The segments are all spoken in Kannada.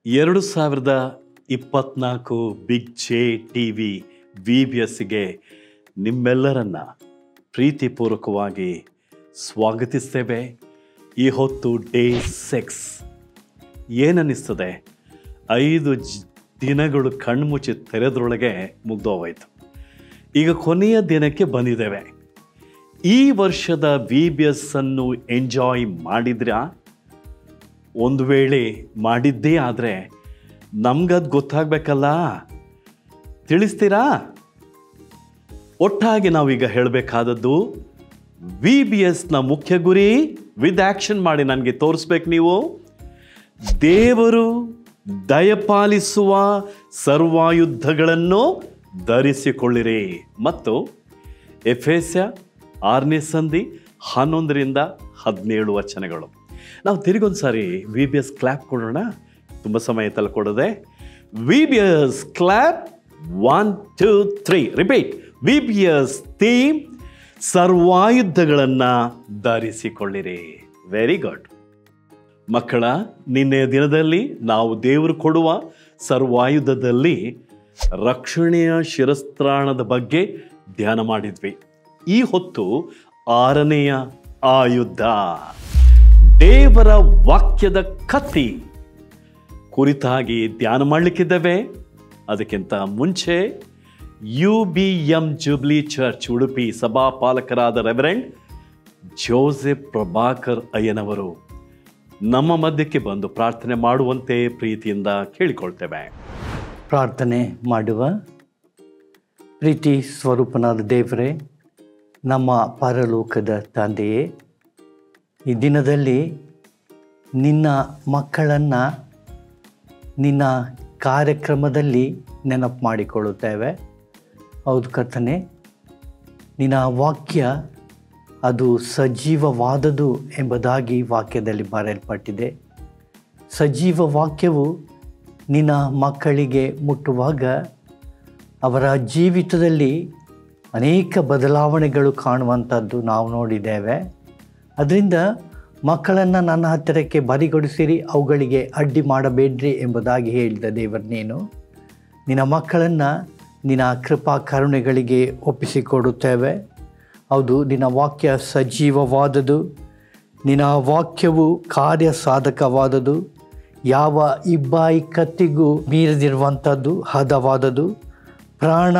ಎರಡು ಸಾವಿರದ ಇಪ್ಪತ್ನಾಲ್ಕು ಬಿಗ್ ಜೆ ಟಿ ವಿ ವಿ ಬಿ ಎಸ್ಗೆ ನಿಮ್ಮೆಲ್ಲರನ್ನ ಪ್ರೀತಿಪೂರ್ವಕವಾಗಿ ಸ್ವಾಗತಿಸ್ತೇವೆ ಈ ಹೊತ್ತು ಡೇ ಸಿಕ್ಸ್ ಏನನ್ನಿಸ್ತದೆ ಐದು ಜ್- ದಿನಗಳು ಕಣ್ಮುಚ್ಚಿ ತೆರೆದ್ರೊಳಗೆ ಮುಗ್ದೋವಾಯ್ತು ಈಗ ಕೊನೆಯ ದಿನಕ್ಕೆ ಬಂದಿದ್ದೇವೆ ಈ ವರ್ಷದ ವಿ ಬಿ ಎಸ್ ಅನ್ನು ಎಂಜಾಯ್ ಮಾಡಿದ್ರಾ ಒಂದು ವೇಳೆ ಮಾಡಿದ್ದೇ ಆದರೆ ನಮ್ಗದು ಗೊತ್ತಾಗಬೇಕಲ್ಲ ತಿಳಿಸ್ತೀರಾ ಒಟ್ಟಾಗಿ ನಾವೀಗ ಹೇಳಬೇಕಾದದ್ದು ವಿ ಬಿ ಎಸ್ನ ಮುಖ್ಯ ಗುರಿ ವಿತ್ ಆಕ್ಷನ್ ಮಾಡಿ ನನಗೆ ತೋರಿಸ್ಬೇಕು ನೀವು ದೇವರು ದಯಪಾಲಿಸುವ ಸರ್ವಾಯುಧಗಳನ್ನು ಧರಿಸಿಕೊಳ್ಳಿರಿ ಮತ್ತು ಎಫೆಸ್ಯ ಆರನೇ ಸಂಧಿ ಹನ್ನೊಂದರಿಂದ ಹದಿನೇಳು ವಚನಗಳು ನಾವು ತಿರುಗೊಂದು ಸಾರಿ ವಿ ಬಿ ಎಸ್ ಕ್ಲ್ಯಾಪ್ ಕೊಡೋಣ ತುಂಬ ಸಮಯ ತಲೆ ಕೊಡದೆ V B S clap one two three repeat V B S theme ಸರ್ವಾಯುಧಗಳನ್ನು ಧರಿಸಿಕೊಳ್ಳಿರಿ ವೆರಿ ಗುಡ್ ಮಕ್ಕಳ ನಿನ್ನೆಯ ದಿನದಲ್ಲಿ ನಾವು ದೇವರು ಕೊಡುವ ಸರ್ವಾಯುಧದಲ್ಲಿ ರಕ್ಷಣೆಯ ಶಿರಸ್ತ್ರಾಣದ ಬಗ್ಗೆ ಧ್ಯಾನ ಮಾಡಿದ್ವಿ ಈ ಹೊತ್ತು ಆರನೆಯ ಆಯುಧ ದೇವರ ವಾಕ್ಯದ ಕತ್ತಿ ಕುರಿತಾಗಿ ಧ್ಯಾನ ಮಾಡಲಿಕ್ಕಿದ್ದೇವೆ ಅದಕ್ಕಿಂತ ಮುಂಚೆ U B M jubilee church Udupi ಸಭಾಪಾಲಕರಾದ ರೆವರೆಂಡ್ ಜೋಸೆಫ್ ಪ್ರಭಾಕರ್ ಅಯ್ಯನವರು ನಮ್ಮ ಮಧ್ಯಕ್ಕೆ ಬಂದು ಪ್ರಾರ್ಥನೆ ಮಾಡುವಂತೆ ಪ್ರೀತಿಯಿಂದ ಕೇಳಿಕೊಳ್ತೇವೆ ಪ್ರಾರ್ಥನೆ ಮಾಡುವ ಪ್ರೀತಿ ಸ್ವರೂಪನಾದ ದೇವರೇ ನಮ್ಮ ಪರಲೋಕದ ತಂದೆಯೇ ಈ ದಿನದಲ್ಲಿ ನಿನ್ನ ಮಕ್ಕಳನ್ನು ನಿನ್ನ ಕಾರ್ಯಕ್ರಮದಲ್ಲಿ ನೆನಪು ಮಾಡಿಕೊಳ್ಳುತ್ತೇವೆ ಹೌದು ಕರ್ತನೆ ನಿನ್ನ ವಾಕ್ಯ ಅದು ಸಜೀವವಾದದು ಎಂಬುದಾಗಿ ವಾಕ್ಯದಲ್ಲಿ ಬರೆಯಲ್ಪಟ್ಟಿದೆ ಸಜೀವ ವಾಕ್ಯವು ನಿನ್ನ ಮಕ್ಕಳಿಗೆ ಮುಟ್ಟುವಾಗ ಅವರ ಜೀವಿತದಲ್ಲಿ ಅನೇಕ ಬದಲಾವಣೆಗಳು ಕಾಣುವಂಥದ್ದು ನಾವು ನೋಡಿದ್ದೇವೆ ಅದರಿಂದ ಮಕ್ಕಳನ್ನು ನನ್ನ ಹತ್ತಿರಕ್ಕೆ ಬರಿಗೊಡಿಸಿರಿ ಅವುಗಳಿಗೆ ಅಡ್ಡಿ ಮಾಡಬೇಡ್ರಿ ಎಂಬುದಾಗಿ ಹೇಳಿದ ದೇವರು ನೀನು ನಿನ್ನ ಮಕ್ಕಳನ್ನು ನಿನ್ನ ಕೃಪಾ ಕರುಣೆಗಳಿಗೆ ಒಪ್ಪಿಸಿಕೊಡುತ್ತೇವೆ ಹೌದು ನಿನ್ನ ವಾಕ್ಯ ಸಜೀವವಾದದು ನಿನ್ನ ವಾಕ್ಯವು ಕಾರ್ಯ ಸಾಧಕವಾದದು ಯಾವ ಇಬ್ಬಾಯಿ ಕತ್ತಿಗೂ ಮೀರದಿರುವಂಥದ್ದು ಹದವಾದದು ಪ್ರಾಣ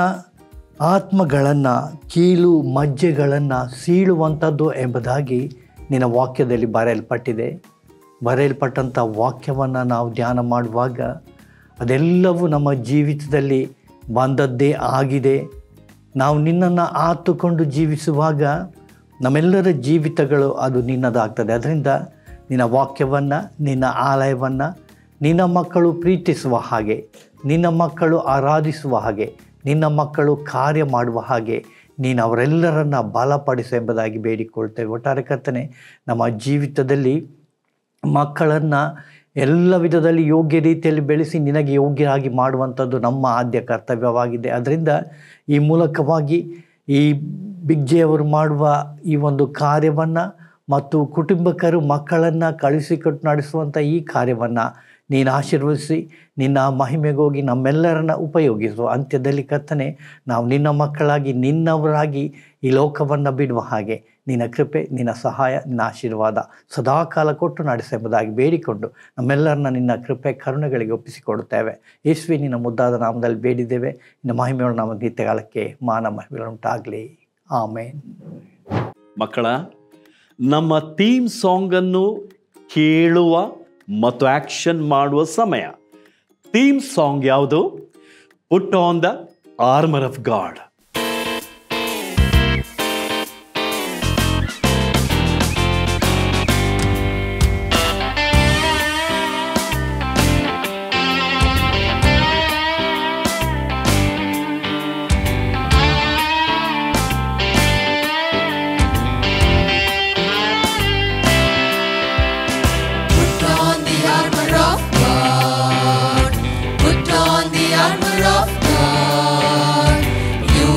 ಆತ್ಮಗಳನ್ನು ಕೀಲು ಮಜ್ಜೆಗಳನ್ನು ಸೀಳುವಂಥದ್ದು ಎಂಬುದಾಗಿ ನಿನ್ನ ವಾಕ್ಯದಲ್ಲಿ ಬರೆಯಲ್ಪಟ್ಟಿದೆ ಬರೆಯಲ್ಪಟ್ಟಂಥ ವಾಕ್ಯವನ್ನು ನಾವು ಧ್ಯಾನ ಮಾಡುವಾಗ ಅದೆಲ್ಲವೂ ನಮ್ಮ ಜೀವಿತದಲ್ಲಿ ಬಂದದ್ದೇ ಆಗಿದೆ ನಾವು ನಿನ್ನನ್ನು ಆತುಕೊಂಡು ಜೀವಿಸುವಾಗ ನಮ್ಮೆಲ್ಲರ ಜೀವಿತಗಳು ಅದು ನಿನ್ನದಾಗ್ತದೆ ಅದರಿಂದ ನಿನ್ನ ವಾಕ್ಯವನ್ನು ನಿನ್ನ ಆಲಯವನ್ನು ನಿನ್ನ ಮಕ್ಕಳು ಪ್ರೀತಿಸುವ ಹಾಗೆ ನಿನ್ನ ಮಕ್ಕಳು ಆರಾಧಿಸುವ ಹಾಗೆ ನಿನ್ನ ಮಕ್ಕಳು ಕಾರ್ಯ ಮಾಡುವ ಹಾಗೆ ನೀನು ಅವರೆಲ್ಲರನ್ನ ಬಲಪಡಿಸು ಎಂಬುದಾಗಿ ಬೇಡಿಕೊಳ್ತೇವೆ ಒಟ್ಟಾರೆ ಕರ್ತನೆ ನಮ್ಮ ಜೀವಿತದಲ್ಲಿ ಮಕ್ಕಳನ್ನು ಎಲ್ಲ ವಿಧದಲ್ಲಿ ಯೋಗ್ಯ ರೀತಿಯಲ್ಲಿ ಬೆಳೆಸಿ ನಿನಗೆ ಯೋಗ್ಯರಾಗಿ ಮಾಡುವಂಥದ್ದು ನಮ್ಮ ಆದ್ಯ ಕರ್ತವ್ಯವಾಗಿದೆ ಅದರಿಂದ ಈ ಮೂಲಕವಾಗಿ ಈ ಬಿಗ್ಜೆಯವರು ಮಾಡುವ ಈ ಒಂದು ಕಾರ್ಯವನ್ನು ಮತ್ತು ಕುಟುಂಬಕರು ಮಕ್ಕಳನ್ನು ಕಳಿಸಿಕೊಟ್ಟು ನಡೆಸುವಂಥ ಈ ಕಾರ್ಯವನ್ನು ನೀನು ಆಶೀರ್ವದಿಸಿ ನಿನ್ನ ಮಹಿಮೆಗೋಗಿ ನಮ್ಮೆಲ್ಲರನ್ನ ಉಪಯೋಗಿಸು ಅಂತ್ಯದಲ್ಲಿ ಕರ್ತನೆ ನಾವು ನಿನ್ನ ಮಕ್ಕಳಾಗಿ ನಿನ್ನವರಾಗಿ ಈ ಲೋಕವನ್ನು ಬಿಡುವ ಹಾಗೆ ನಿನ್ನ ಕೃಪೆ ನಿನ್ನ ಸಹಾಯ ನಿನ್ನ ಆಶೀರ್ವಾದ ಸದಾಕಾಲ ಕೊಟ್ಟು ನಡೆಸೆಂಬುದಾಗಿ ಬೇಡಿಕೊಂಡು ನಮ್ಮೆಲ್ಲರನ್ನ ನಿನ್ನ ಕೃಪೆ ಕರುಣೆಗಳಿಗೆ ಒಪ್ಪಿಸಿಕೊಡುತ್ತೇವೆ ಯೇಸುವೆ ನಿನ್ನ ಮುದ್ದಾದ ನಾಮದಲ್ಲಿ ಬೇಡಿದ್ದೇವೆ ನಿನ್ನ ಮಹಿಮೆയുള്ള ನಮ್ಮ ನಿತ್ಯಕಾಲಕ್ಕೆ ಮಾನ ಮಹಿಮೆಗಳುಂಟಾಗಲಿ ಆಮೇನ್ ಮಕ್ಕಳ ನಮ್ಮ ಥೀಮ್ ಸಾಂಗನ್ನು ಕೇಳುವ ಮತ್ತು ಆಕ್ಷನ್ ಮಾಡುವ ಸಮಯ ಥೀಮ್ ಸಾಂಗ್ ಯಾವುದು put on the armour of God Put on the armor of God. Put on the armor of God. You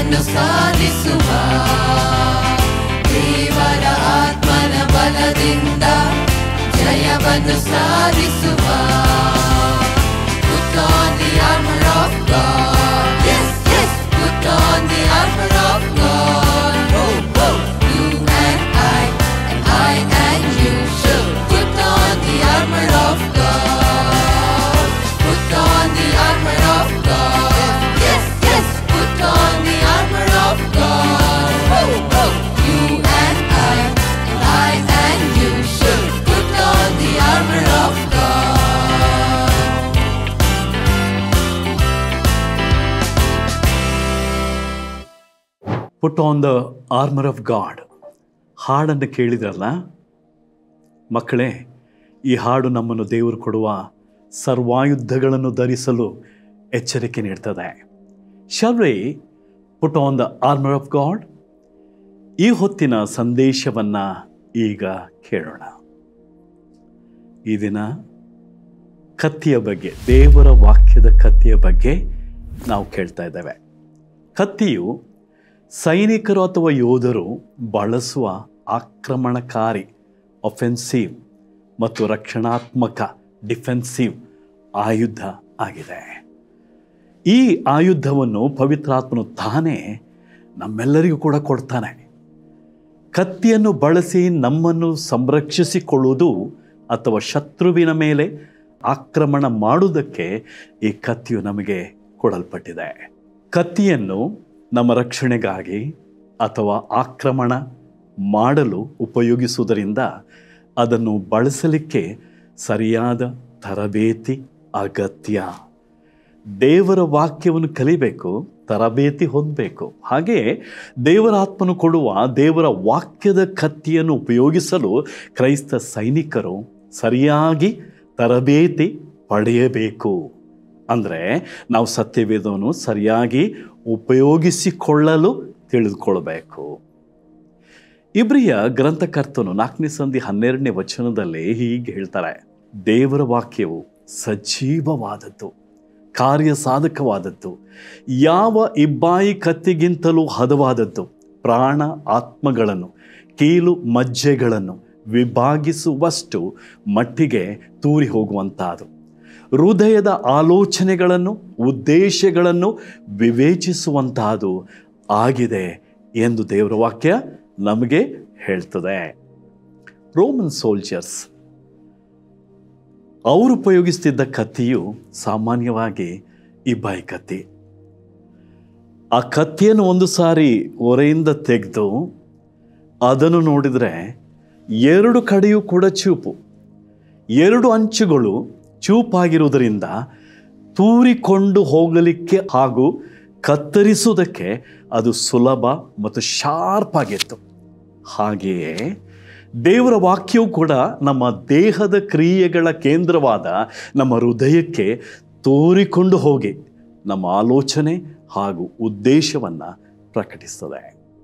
ಜಯವನ್ನು ಸಾಧಿಸುವ ದೇವರ ಆತ್ಮನ ಬಲದಿಂದ ಜಯವನ್ನು ಸಾಧಿಸುವ Put on the armor of God. Yes, yes. Put on the armor of God. Woo, woo. You and I, and I and you should put on the armor of God. Put on the armor of God. Yes, yes. Put on the armor of God. Woo, woo. You and I, and I and you should put on the armor of God. Put on the armour of God ಹಾಡನ್ನು ಕೇಳಿದ್ರಲ್ಲ ಮಕ್ಕಳೇ ಈ ಹಾಡು ನಮ್ಮನ್ನು ದೇವರು ಕೊಡುವ ಸರ್ವಾಯುಧಗಳನ್ನು ಧರಿಸಲು ಎಚ್ಚರಿಕೆ ನೀಡ್ತದೆ ಶಲ್ರಿ put on the armour of God ಈ ಹೊತ್ತಿನ ಸಂದೇಶವನ್ನು ಈಗ ಕೇಳೋಣ ಈ ದಿನ ಕತ್ತಿಯ ಬಗ್ಗೆ ದೇವರ ವಾಕ್ಯದ ಕತ್ತಿಯ ಬಗ್ಗೆ ನಾವು ಕೇಳ್ತಾ ಇದ್ದೇವೆ ಕತ್ತಿಯು ಸೈನಿಕರು ಅಥವಾ ಯೋಧರು ಬಳಸುವ ಆಕ್ರಮಣಕಾರಿ ಒಫೆನ್ಸಿವ್ ಮತ್ತು ರಕ್ಷಣಾತ್ಮಕ ಡಿಫೆನ್ಸಿವ್ ಆಯುಧ ಆಗಿದೆ ಈ ಆಯುಧವನ್ನು ಪವಿತ್ರಾತ್ಮನು ತಾನೇ ನಮ್ಮೆಲ್ಲರಿಗೂ ಕೂಡ ಕೊಡ್ತಾನೆ ಕತ್ತಿಯನ್ನು ಬಳಸಿ ನಮ್ಮನ್ನು ಸಂರಕ್ಷಿಸಿಕೊಳ್ಳುವುದು ಅಥವಾ ಶತ್ರುವಿನ ಮೇಲೆ ಆಕ್ರಮಣ ಮಾಡುವುದಕ್ಕೆ ಈ ಕತ್ತಿಯು ನಮಗೆ ಕೊಡಲ್ಪಟ್ಟಿದೆ ಕತ್ತಿಯನ್ನು ನಮ್ಮ ರಕ್ಷಣೆಗಾಗಿ ಅಥವಾ ಆಕ್ರಮಣ ಮಾಡಲು ಉಪಯೋಗಿಸುವುದರಿಂದ ಅದನ್ನು ಬಳಸಲಿಕ್ಕೆ ಸರಿಯಾದ ತರಬೇತಿ ಅಗತ್ಯ ದೇವರ ವಾಕ್ಯವನ್ನು ಕಲಿಬೇಕು ತರಬೇತಿ ಹೊಂದಬೇಕು ಹಾಗೆ ದೇವರ ಆತ್ಮನು ಕೊಡುವ ದೇವರ ವಾಕ್ಯದ ಕತ್ತಿಯನ್ನು ಉಪಯೋಗಿಸಲು ಕ್ರೈಸ್ತ ಸೈನಿಕರು ಸರಿಯಾಗಿ ತರಬೇತಿ ಪಡೆಯಬೇಕು ಅಂದರೆ ನಾವು ಸತ್ಯವೇದವನ್ನು ಸರಿಯಾಗಿ ಉಪಯೋಗಿಸಿಕೊಳ್ಳಲು ತಿಳಿದುಕೊಳ್ಬೇಕು ಇಬ್ರಿಯ ಗ್ರಂಥಕರ್ತನು ನಾಲ್ಕನೇ ಸಂಧಿ ಹನ್ನೆರಡನೇ ವಚನದಲ್ಲಿ ಹೀಗೆ ಹೇಳ್ತಾರೆ ದೇವರ ವಾಕ್ಯವು ಸಜೀವವಾದದ್ದು ಕಾರ್ಯ ಸಾಧಕವಾದದ್ದು ಯಾವ ಇಬ್ಬಾಯಿ ಕತ್ತಿಗಿಂತಲೂ ಹದವಾದದ್ದು ಪ್ರಾಣ ಆತ್ಮಗಳನ್ನು ಕೀಲು ಮಜ್ಜೆಗಳನ್ನು ವಿಭಾಗಿಸುವಷ್ಟು ಮಟ್ಟಿಗೆ ತೂರಿ ಹೋಗುವಂತಹದು ಹೃದಯದ ಆಲೋಚನೆಗಳನ್ನು ಉದ್ದೇಶಗಳನ್ನು ವಿವೇಚಿಸುವಂತಹದು ಆಗಿದೆ ಎಂದು ದೇವರ ವಾಕ್ಯ ನಮಗೆ ಹೇಳ್ತದೆ ರೋಮನ್ ಸೋಲ್ಜರ್ಸ್ ಅವರು ಉಪಯೋಗಿಸ್ತಿದ್ದ ಕತ್ತಿಯು ಸಾಮಾನ್ಯವಾಗಿ ಇಬ್ಬಾಯಿ ಕತ್ತಿ ಆ ಕತ್ತಿಯನ್ನು ಒಂದು ಸಾರಿ ಒರೆಯಿಂದ ತೆಗೆದು ಅದನ್ನು ನೋಡಿದರೆ ಎರಡು ಕಡೆಯೂ ಕೂಡ ಚೂಪು ಎರಡು ಅಂಚುಗಳು ಚೂಪಾಗಿರುವುದರಿಂದ ತೂರಿಕೊಂಡು ಹೋಗಲಿಕ್ಕೆ ಹಾಗೂ ಕತ್ತರಿಸುವುದಕ್ಕೆ ಅದು ಸುಲಭ ಮತ್ತು ಶಾರ್ಪ್ ಆಗಿತ್ತು ಹಾಗೆಯೇ ದೇವರ ವಾಕ್ಯವು ಕೂಡ ನಮ್ಮ ದೇಹದ ಕ್ರಿಯೆಗಳ ಕೇಂದ್ರವಾದ ನಮ್ಮ ಹೃದಯಕ್ಕೆ ತೋರಿಕೊಂಡು ಹೋಗಿ ನಮ್ಮ ಆಲೋಚನೆ ಹಾಗೂ ಉದ್ದೇಶವನ್ನು ಪ್ರಕಟಿಸ್ತದೆ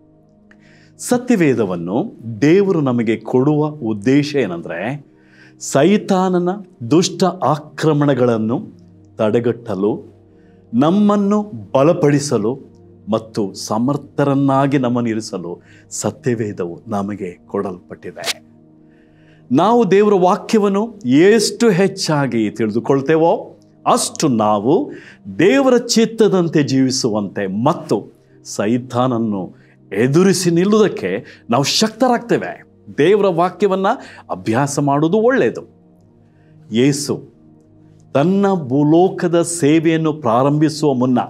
ಸತ್ಯವೇದವನ್ನು ದೇವರು ನಮಗೆ ಕೊಡುವ ಉದ್ದೇಶ ಏನಂದರೆ ಸೈತಾನನ ದುಷ್ಟ ಆಕ್ರಮಣಗಳನ್ನು ತಡೆಗಟ್ಟಲು ನಮ್ಮನ್ನು ಬಲಪಡಿಸಲು ಮತ್ತು ಸಮರ್ಥರನ್ನಾಗಿ ನಮ್ಮನ್ನು ಇರಿಸಲು ಸತ್ಯವೇದವು ನಮಗೆ ಕೊಡಲ್ಪಟ್ಟಿದೆ ನಾವು ದೇವರ ವಾಕ್ಯವನ್ನು ಎಷ್ಟು ಹೆಚ್ಚಾಗಿ ತಿಳಿದುಕೊಳ್ತೇವೋ ಅಷ್ಟು ನಾವು ದೇವರ ಚಿತ್ತದಂತೆ ಜೀವಿಸುವಂತೆ ಮತ್ತು ಸೈತಾನನ್ನು ಎದುರಿಸಿ ನಿಲ್ಲುವುದಕ್ಕೆ ನಾವು ಶಕ್ತರಾಗ್ತೇವೆ ದೇವರ ವಾಕ್ಯವನ್ನು ಅಭ್ಯಾಸ ಮಾಡುವುದು ಒಳ್ಳೆಯದು ಯೇಸು ತನ್ನ ಭೂಲೋಕದ ಸೇವೆಯನ್ನು ಪ್ರಾರಂಭಿಸುವ ಮುನ್ನ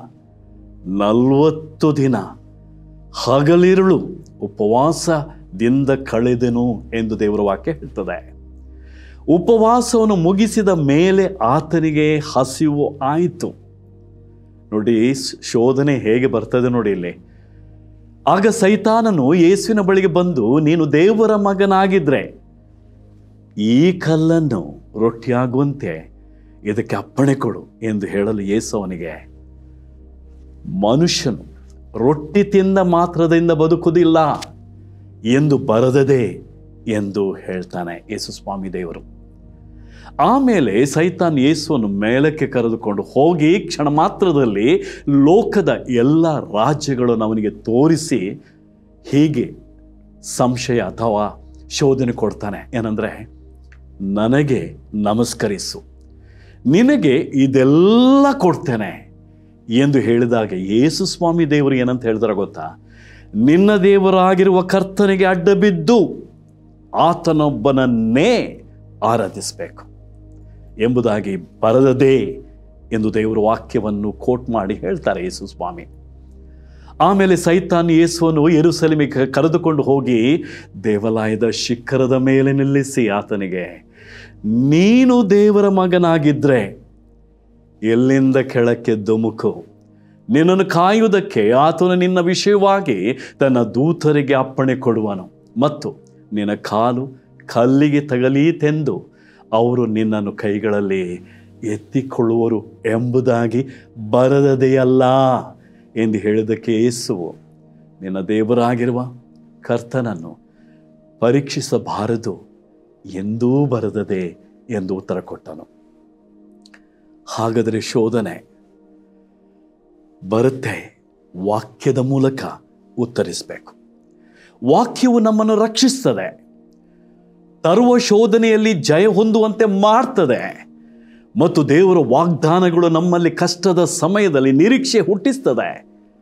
ನಲವತ್ತು ದಿನ ಹಗಲಿರುಳು ಉಪವಾಸದಿಂದ ಕಳೆದೆನು ಎಂದು ದೇವರ ವಾಕ್ಯ ಹೇಳ್ತದೆ ಉಪವಾಸವನ್ನು ಮುಗಿಸಿದ ಮೇಲೆ ಆತನಿಗೆ ಹಸಿವು ಆಯಿತು ನೋಡಿ ಶೋಧನೆ ಹೇಗೆ ಬರ್ತದೆ ನೋಡಿ ಇಲ್ಲಿ ಆಗ ಸೈತಾನನು ಯೇಸುವಿನ ಬಳಿಗೆ ಬಂದು ನೀನು ದೇವರ ಮಗನಾಗಿದ್ರೆ ಈ ಕಲ್ಲನ್ನು ರೊಟ್ಟಿಯಾಗುವಂತೆ ಇದಕ್ಕೆ ಅಪ್ಪಣೆ ಕೊಡು ಎಂದು ಹೇಳಲು ಯೇಸು ಅವನಿಗೆ ಮನುಷ್ಯನು ರೊಟ್ಟಿ ತಿಂದ ಮಾತ್ರದಿಂದ ಬದುಕುವುದಿಲ್ಲ ಎಂದು ಬರದದೆ ಎಂದು ಹೇಳ್ತಾನೆ ಯೇಸು ಸ್ವಾಮಿ ದೇವರು ಆಮೇಲೆ ಸೈತಾನ್ ಯೇಸುವನ್ನು ಮೇಲಕ್ಕೆ ಕರೆದುಕೊಂಡು ಹೋಗಿ ಕ್ಷಣ ಮಾತ್ರದಲ್ಲಿ ಲೋಕದ ಎಲ್ಲ ರಾಜ್ಯಗಳನ್ನು ಅವನಿಗೆ ತೋರಿಸಿ ಹೀಗೆ ಸಂಶಯ ಅಥವಾ ಶೋಧನೆ ಕೊಡ್ತಾನೆ ಏನಂದರೆ ನನಗೆ ನಮಸ್ಕರಿಸು ನಿನಗೆ ಇದೆಲ್ಲ ಕೊಡ್ತೇನೆ ಎಂದು ಹೇಳಿದಾಗ ಯೇಸು ಸ್ವಾಮಿ ದೇವರು ಏನಂತ ಹೇಳಿದಾರೆ ಗೊತ್ತಾ ನಿನ್ನ ದೇವರಾಗಿರುವ ಕರ್ತನಿಗೆ ಅಡ್ಡ ಬಿದ್ದು ಆತನೊಬ್ಬನನ್ನೇ ಆರಾಧಿಸಬೇಕು ಎಂಬುದಾಗಿ ಬರದದೇ ಎಂದು ದೇವರ ವಾಕ್ಯವನ್ನು ಕೋಟ್ ಮಾಡಿ ಹೇಳ್ತಾರೆ ಯೇಸು ಸ್ವಾಮಿ ಆಮೇಲೆ ಸೈತಾನ್ ಯೇಸುವನ್ನು ಯೆರೂಸಲೇಮಿಗೆ ಕರೆದುಕೊಂಡು ಹೋಗಿ ದೇವಾಲಯದ ಶಿಖರದ ಮೇಲೆ ನಿಲ್ಲಿಸಿ ಆತನಿಗೆ ನೀನು ದೇವರ ಮಗನಾಗಿದ್ದರೆ ಎಲ್ಲಿಂದ ಕೆಳಕ್ಕೆ ಧುಮುಕು ನಿನ್ನನ್ನು ಕಾಯುವುದಕ್ಕೆ ಆತನು ನಿನ್ನ ವಿಷಯವಾಗಿ ತನ್ನ ದೂತರಿಗೆ ಅಪ್ಪಣೆ ಕೊಡುವನು ಮತ್ತು ನಿನ್ನ ಕಾಲು ಕಲ್ಲಿಗೆ ತಗಲೀತೆಂದು ಅವರು ನಿನ್ನನ್ನು ಕೈಗಳಲ್ಲಿ ಎತ್ತಿಕೊಳ್ಳುವರು ಎಂಬುದಾಗಿ ಬರದದೆಯಲ್ಲ ಎಂದು ಹೇಳಿದಕ್ಕೆ ಯೇಸುವು ನಿನ್ನ ದೇವರಾಗಿರುವ ಕರ್ತನನ್ನು ಪರೀಕ್ಷಿಸಬಾರದು ಎಂದೂ ಬರದದೆ ಎಂದು ಉತ್ತರ ಕೊಟ್ಟನು ಹಾಗಾದರೆ ಶೋಧನೆ ಬರುತ್ತೆ ವಾಕ್ಯದ ಮೂಲಕ ಉತ್ತರಿಸಬೇಕು ವಾಕ್ಯವು ನಮ್ಮನ್ನು ರಕ್ಷಿಸ್ತದೆ ತರುವ ಶೋಧನೆಯಲ್ಲಿ ಜಯ ಹೊಂದುವಂತೆ ಮಾಡ್ತದೆ ಮತ್ತು ದೇವರ ವಾಗ್ದಾನಗಳು ನಮ್ಮಲ್ಲಿ ಕಷ್ಟದ ಸಮಯದಲ್ಲಿ ನಿರೀಕ್ಷೆ ಹುಟ್ಟಿಸ್ತದೆ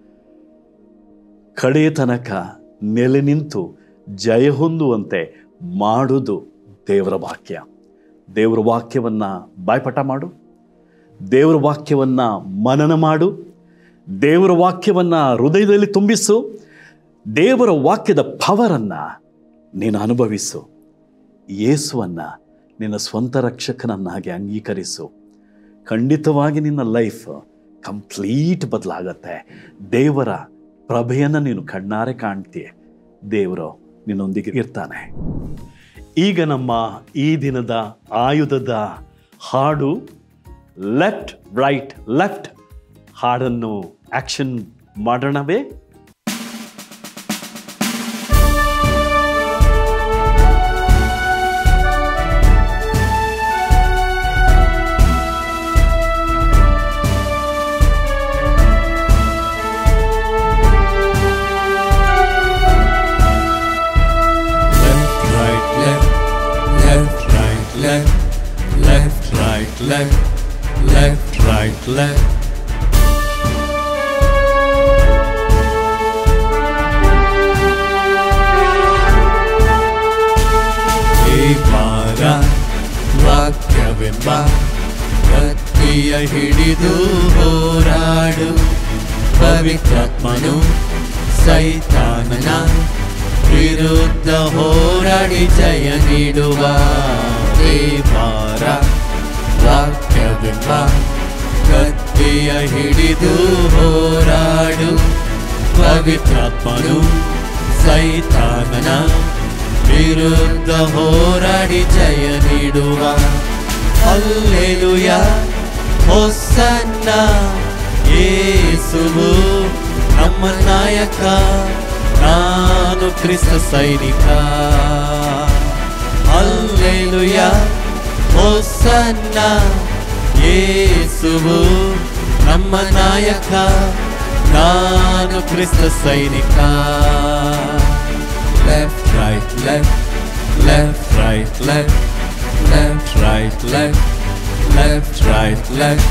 ಕಡೆಯ ತನಕ ನೆಲೆ ನಿಂತು ಜಯ ಹೊಂದುವಂತೆ ಮಾಡುವುದು ದೇವರ ವಾಕ್ಯ ದೇವರ ವಾಕ್ಯವನ್ನು ಬಾಯ್ಪಾಠ ಮಾಡು ದೇವರ ವಾಕ್ಯವನ್ನು ಮನನ ಮಾಡು ದೇವರ ವಾಕ್ಯವನ್ನು ಹೃದಯದಲ್ಲಿ ತುಂಬಿಸು ದೇವರ ವಾಕ್ಯದ ಪವರನ್ನು ನೀನು ಅನುಭವಿಸು ಯೇಸುವನ್ನು ನಿನ್ನ ಸ್ವಂತ ರಕ್ಷಕನನ್ನಾಗಿ ಅಂಗೀಕರಿಸು ಖಂಡಿತವಾಗಿ ನಿನ್ನ ಲೈಫ್ ಕಂಪ್ಲೀಟ್ ಬದಲಾಗತ್ತೆ ದೇವರ ಪ್ರಭೆಯನ್ನು ನೀನು ಕಣ್ಣಾರೆ ಕಾಣ್ತೀಯ ದೇವರು ನಿನ್ನೊಂದಿಗೆ ಇರ್ತಾನೆ ಈಗ ನಮ್ಮ ಈ ದಿನದ ಆಯುಧದ ಹಾಡು ಲೆಫ್ಟ್ ರೈಟ್ ಲೆಫ್ಟ್ ಹಾಡನ್ನು ಆಕ್ಷನ್ ಮಾಡೋಣವೇ Left, right, left, left, right, left, left, right, left, left, right, left. ಈ ವಾರ ವಾಕ್ಯವೆಂಬ ಕತ್ತಿಯ ಹಿಡಿದು ಹೋರಾಡು ಪವಿತ್ರಾತ್ಮನು ಸೈತಾನನ ವಿರುದ್ಧ ಹೋರಾಡಿ ಜಯ ನೀಡುವ ದೇವಾರ ವಾಕ್ಯವೆಂಬ ಕತ್ತಿಯ ಹಿಡಿದು ಹೋರಾಡು ಪವಿತ್ರಾತ್ಮನು ಸೈತಾನನ ವಿರುದ್ಧ ಹೋರಾಡಿ ಜಯ ನೀಡುವ ಅಲ್ಲೆಲುಯ ಹೊಸನ್ನ ಯೇಸುವು ನಮ್ಮ ನಾಯಕ ನಾನು ಕ್ರಿಸ್ತ ಸೈನಿಕ ಅಲ್ಲೆಲುಯ ಹೊಸನ್ನ ಯೇಸುವು ನಮ್ಮ ನಾಯಕ ನಾನು ಕ್ರಿಸ್ತ ಸೈನಿಕ left, right, left, left, right, left, left, right, left, left, right, left.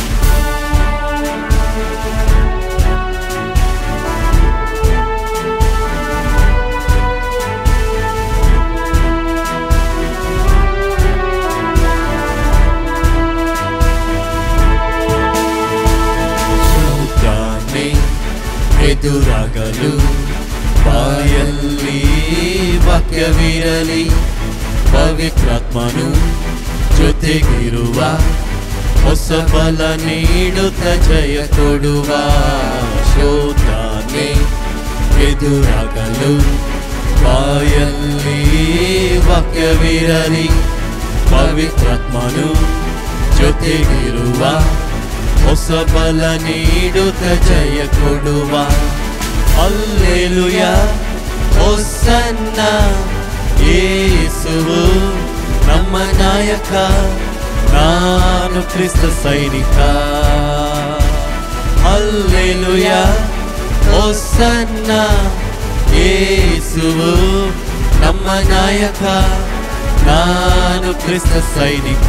ಶೋಧನೆ ಎದುರಾಗಲು ಬಾಯಲ್ಲಿ ವಾಕ್ಯವಿರಲಿ ಪವಿತ್ರಾತ್ಮನು ಜೊತೆಗಿರುವ ಹೊಸ ಬಲ ನೀಡುತ್ತ ಜಯ ಕೊಡುವ ಶೋಧನೆ ಎದುರಾಗಲು ಬಾಯಲ್ಲಿ ವಾಕ್ಯವಿರಲಿ ಪವಿತ್ರಾತ್ಮನು ಜೊತೆಗಿರುವ ಹೊಸ ಬಲ ನೀಡುತ್ತ ಜಯ ಕೊಡುವ ಅಲ್ಲೆಲುಯ ಹೊಸನ್ನ ಯೇಸುವು ನಮ್ಮ ನಮ್ಮ ನಾಯಕ ನಾನು ಕ್ರಿಸ್ತ ಸೈನಿಕ ಅಲ್ಲೆಲುಯ ಓಸನ್ನ ಯೇಸುವು ನಮ್ಮ ನಾಯಕ ನಾನು ಕ್ರಿಸ್ತ ಸೈನಿಕ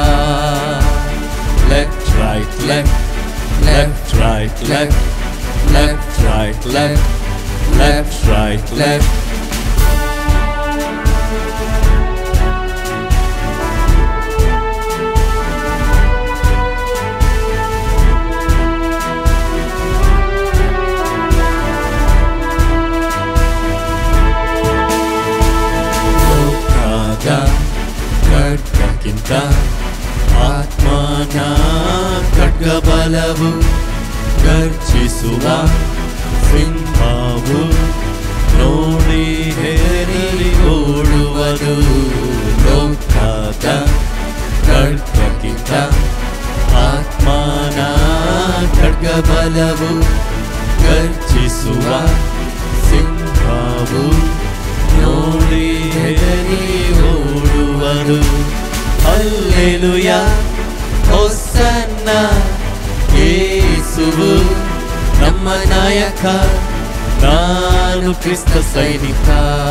left right left left right left left right left left right left ಲೋಕದ ಖಡ್ಗಕ್ಕಿಂತ ಆತ್ಮನ ಖಡ್ಗಬಲವು ಗರ್ಜಿಸುವ ಸಿಂಹವು ನೋಡಿ ಹೇರಿ ಓಡುವುದು ಲೋಕದ ಖಡ್ಗಕ್ಕಿಂತ ಆತ್ಮನ ಖಡ್ಗಬಲವು ಗರ್ಜಿಸುವ ಸಿಂಹವು ನೋಡಿ ಹೆದರಿ ಓಡುವರು ಅಲ್ಲೆಲುಯ ಹೊಸನ್ನ ಯೇಸುವು ನಮ್ಮ ನಾಯಕ ನಾನು ಕ್ರಿಸ್ತ ಸೈನಿಕ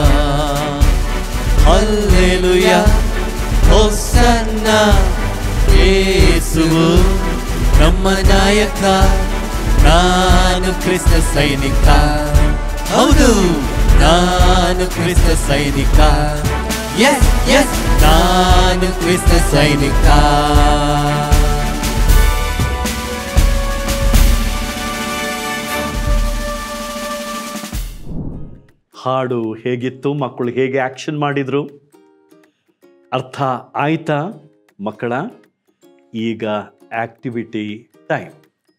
ಅಲ್ಲೆಲುಯ ಹೊಸನ್ನ ಯೇಸುವು ನಮ್ಮ ನಾಯಕ ನಾನು ಕ್ರಿಸ್ತ ಸೈನಿಕ ಹೌದು ನಾನು ಕ್ರಿಸ್ತ ಸೈನಿಕ ಎಸ್ ಎಸ್ ನಾನು ಕ್ರಿಸ್ತ ಸೈನಿಕ ಹಾಡು ಹೇಗಿತ್ತು ಮಕ್ಕಳು ಹೇಗೆ ಆಕ್ಷನ್ ಮಾಡಿದ್ರು ಅರ್ಥ ಆಯ್ತಾ ಮಕ್ಕಳ ಈಗ ಆಕ್ಟಿವಿಟಿ ಟೈಮ್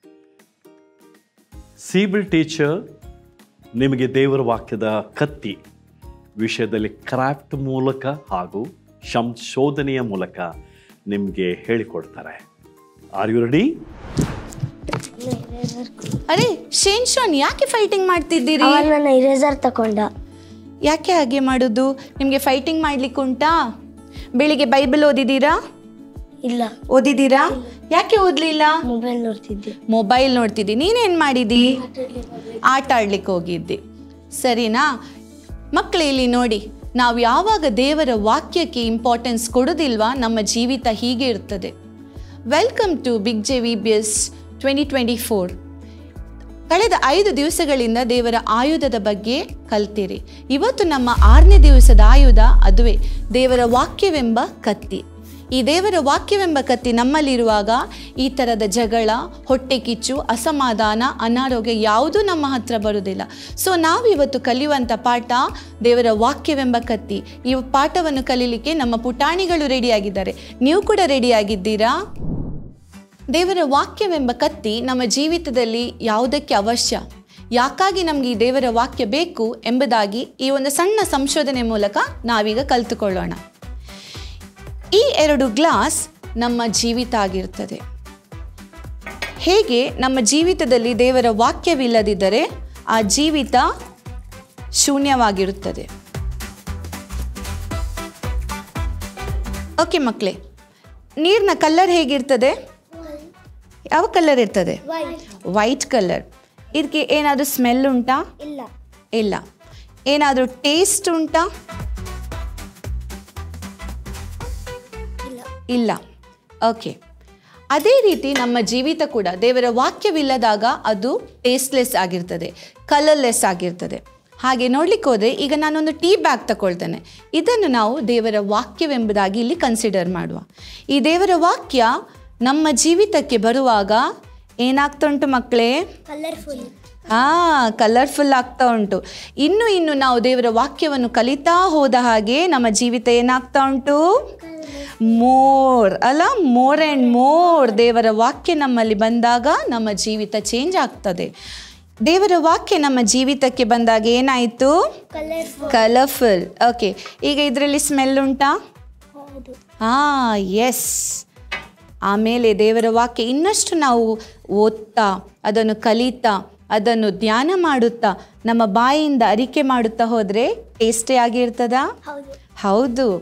ಸಿಬಿಲ್ ಟೀಚರ್ ನಿಮಗೆ ದೇವರ ವಾಕ್ಯದ ಕತ್ತಿ ವಿಷಯದಲ್ಲಿ ಕ್ರಾಫ್ಟ್ ಮೂಲಕ ಹಾಗೂ ಸಂಶೋಧನೆಯ ಮೂಲಕ ನಿಮಗೆ ಹೇಳಿಕೊಡ್ತಾರೆ ಆರ್ ಯು ರೆಡಿ ಅರೆ ಶೇನ್ ಶಾನ್ ಯಾಕೆ ಫೈಟಿಂಗ್ ಮಾಡ್ತಿದ್ದೀರಿ ಅವನು ನನ್ನ ಇರೇಸರ್ ತಕೊಂಡ ಯಾಕೆ ಹಾಗೆ ಮಾಡೋದು ನಿಮಗೆ ಫೈಟಿಂಗ್ ಮಾಡ್ಲಿಕ್ಕೆ ಉಂಟಾ ಬೆಳಿಗ್ಗೆ ಬೈಬಲ್ ಓದಿದ್ದೀರಾ ಇಲ್ಲ ಓದಿದ್ದೀರಾ ಯಾಕೆ ಓದಲಿಲ್ಲ ಮೊಬೈಲ್ ನೋಡ್ತಿದ್ದೆ ಮೊಬೈಲ್ ನೋಡ್ತಿದ್ದಿ ನೀನೇನು ಮಾಡಿದಿ ಆಟ ಆಡ್ಲಿಕ್ಕೆ ಹೋಗಿದ್ದಿ ಸರಿನಾ ಮಕ್ಕಳು ಇಲ್ಲಿ ನೋಡಿ ನಾವು ಯಾವಾಗ ದೇವರ ವಾಕ್ಯಕ್ಕೆ ಇಂಪಾರ್ಟೆನ್ಸ್ ಕೊಡೋದಿಲ್ವಾ ನಮ್ಮ ಜೀವಿತ ಹೀಗೆ ಇರ್ತದೆ welcome to big J V B S twenty twenty four ಕಳೆದ ಐದು ದಿವಸಗಳಿಂದ ದೇವರ ಆಯುಧದ ಬಗ್ಗೆ ಕಲ್ತಿರಿ ಇವತ್ತು ನಮ್ಮ ಆರನೇ ದಿವಸದ ಆಯುಧ ಅದುವೇ ದೇವರ ವಾಕ್ಯವೆಂಬ ಕತ್ತಿ ಈ ದೇವರ ವಾಕ್ಯವೆಂಬ ಕತ್ತಿ ನಮ್ಮಲ್ಲಿರುವಾಗ ಈ ಥರದ ಜಗಳ ಹೊಟ್ಟೆ ಕಿಚ್ಚು ಅಸಮಾಧಾನ ಅನಾರೋಗ್ಯ ಯಾವುದೂ ನಮ್ಮ ಹತ್ರ ಬರುವುದಿಲ್ಲ ಸೊ ನಾವಿವತ್ತು ಕಲಿಯುವಂಥ ಪಾಠ ದೇವರ ವಾಕ್ಯವೆಂಬ ಕತ್ತಿ ಈ ಪಾಠವನ್ನು ಕಲೀಲಿಕ್ಕೆ ನಮ್ಮ ಪುಟಾಣಿಗಳು ರೆಡಿಯಾಗಿದ್ದಾರೆ ನೀವು ಕೂಡ ರೆಡಿಯಾಗಿದ್ದೀರಾ ದೇವರ ವಾಕ್ಯವೆಂಬ ಕತ್ತಿ ನಮ್ಮ ಜೀವಿತದಲ್ಲಿ ಯಾವುದಕ್ಕೆ ಅವಶ್ಯ ಯಾಕಾಗಿ ನಮಗೆ ಈ ದೇವರ ವಾಕ್ಯ ಬೇಕು ಎಂಬುದಾಗಿ ಈ ಒಂದು ಸಣ್ಣ ಸಂಶೋಧನೆ ಮೂಲಕ ನಾವೀಗ ಕಲಿತುಕೊಳ್ಳೋಣ ಈ ಎರಡು ಗ್ಲಾಸ್ ನಮ್ಮ ಜೀವಿತ ಆಗಿರ್ತದೆ ಹೇಗೆ ನಮ್ಮ ಜೀವಿತದಲ್ಲಿ ದೇವರ ವಾಕ್ಯವಿಲ್ಲದಿದ್ದರೆ ಆ ಜೀವಿತ ಶೂನ್ಯವಾಗಿರುತ್ತದೆ ಓಕೆ ಮಕ್ಕಳೇ ನೀರಿನ ಕಲರ್ ಹೇಗಿರ್ತದೆ ಯಾವ ಕಲರ್ ಇರ್ತದೆ ವೈಟ್ ಕಲರ್ ಇದಕ್ಕೆ ಏನಾದರೂ ಸ್ಮೆಲ್ ಉಂಟಾ ಇಲ್ಲ ಇಲ್ಲ ಏನಾದರೂ ಟೇಸ್ಟ್ ಉಂಟಾ ಇಲ್ಲ ಓಕೆ ಅದೇ ರೀತಿ ನಮ್ಮ ಜೀವಿತ ಕೂಡ ದೇವರ ವಾಕ್ಯವಿಲ್ಲದಾಗ ಅದು ಟೇಸ್ಟ್ಲೆಸ್ ಆಗಿರ್ತದೆ ಕಲರ್ಲೆಸ್ ಆಗಿರ್ತದೆ ಹಾಗೆ ನೋಡ್ಲಿಕ್ಕೆ ಹೋದರೆ ಈಗ ನಾನೊಂದು ಟೀ ಬ್ಯಾಗ್ ತಗೊಳ್ತೇನೆ ಇದನ್ನು ನಾವು ದೇವರ ವಾಕ್ಯವೆಂಬುದಾಗಿ ಇಲ್ಲಿ ಕನ್ಸಿಡರ್ ಮಾಡುವ ಈ ದೇವರ ವಾಕ್ಯ ನಮ್ಮ ಜೀವಿತಕ್ಕೆ ಬರುವಾಗ ಏನಾಗ್ತಾ ಉಂಟು ಮಕ್ಕಳೇ ಕಲರ್ಫುಲ್ ಹಾ ಕಲರ್ಫುಲ್ ಆಗ್ತಾ ಉಂಟು ಇನ್ನು ಇನ್ನು ನಾವು ದೇವರ ವಾಕ್ಯವನ್ನು ಕಲಿತಾ ಹೋದ ಹಾಗೆ ನಮ್ಮ ಜೀವಿತ ಏನಾಗ್ತಾ ಉಂಟು ಮೋರ್ ಅಲ್ಲ ಮೋರ್ ಆ್ಯಂಡ್ ಮೋರ್ ದೇವರ ವಾಕ್ಯ ನಮ್ಮಲ್ಲಿ ಬಂದಾಗ ನಮ್ಮ ಜೀವಿತ ಚೇಂಜ್ ಆಗ್ತದೆ ದೇವರ ವಾಕ್ಯ ನಮ್ಮ ಜೀವಿತಕ್ಕೆ ಬಂದಾಗ ಏನಾಯಿತು ಕಲರ್ಫುಲ್ ಕಲರ್ಫುಲ್ ಓಕೆ ಈಗ ಇದರಲ್ಲಿ ಸ್ಮೆಲ್ ಉಂಟಾ ಹೌದು ಹಾಂ ಎಸ್ ಆಮೇಲೆ ದೇವರ ವಾಕ್ಯ ಇನ್ನಷ್ಟು ನಾವು ಓದ್ತಾ ಅದನ್ನು ಕಲಿತಾ ಅದನ್ನು ಧ್ಯಾನ ಮಾಡುತ್ತಾ ನಮ್ಮ ಬಾಯಿಯಿಂದ ಅರಿಕೆ ಮಾಡುತ್ತಾ ಹೋದರೆ ಟೇಸ್ಟೇ ಆಗಿರ್ತದಾ ಹೌದು ಹೌದು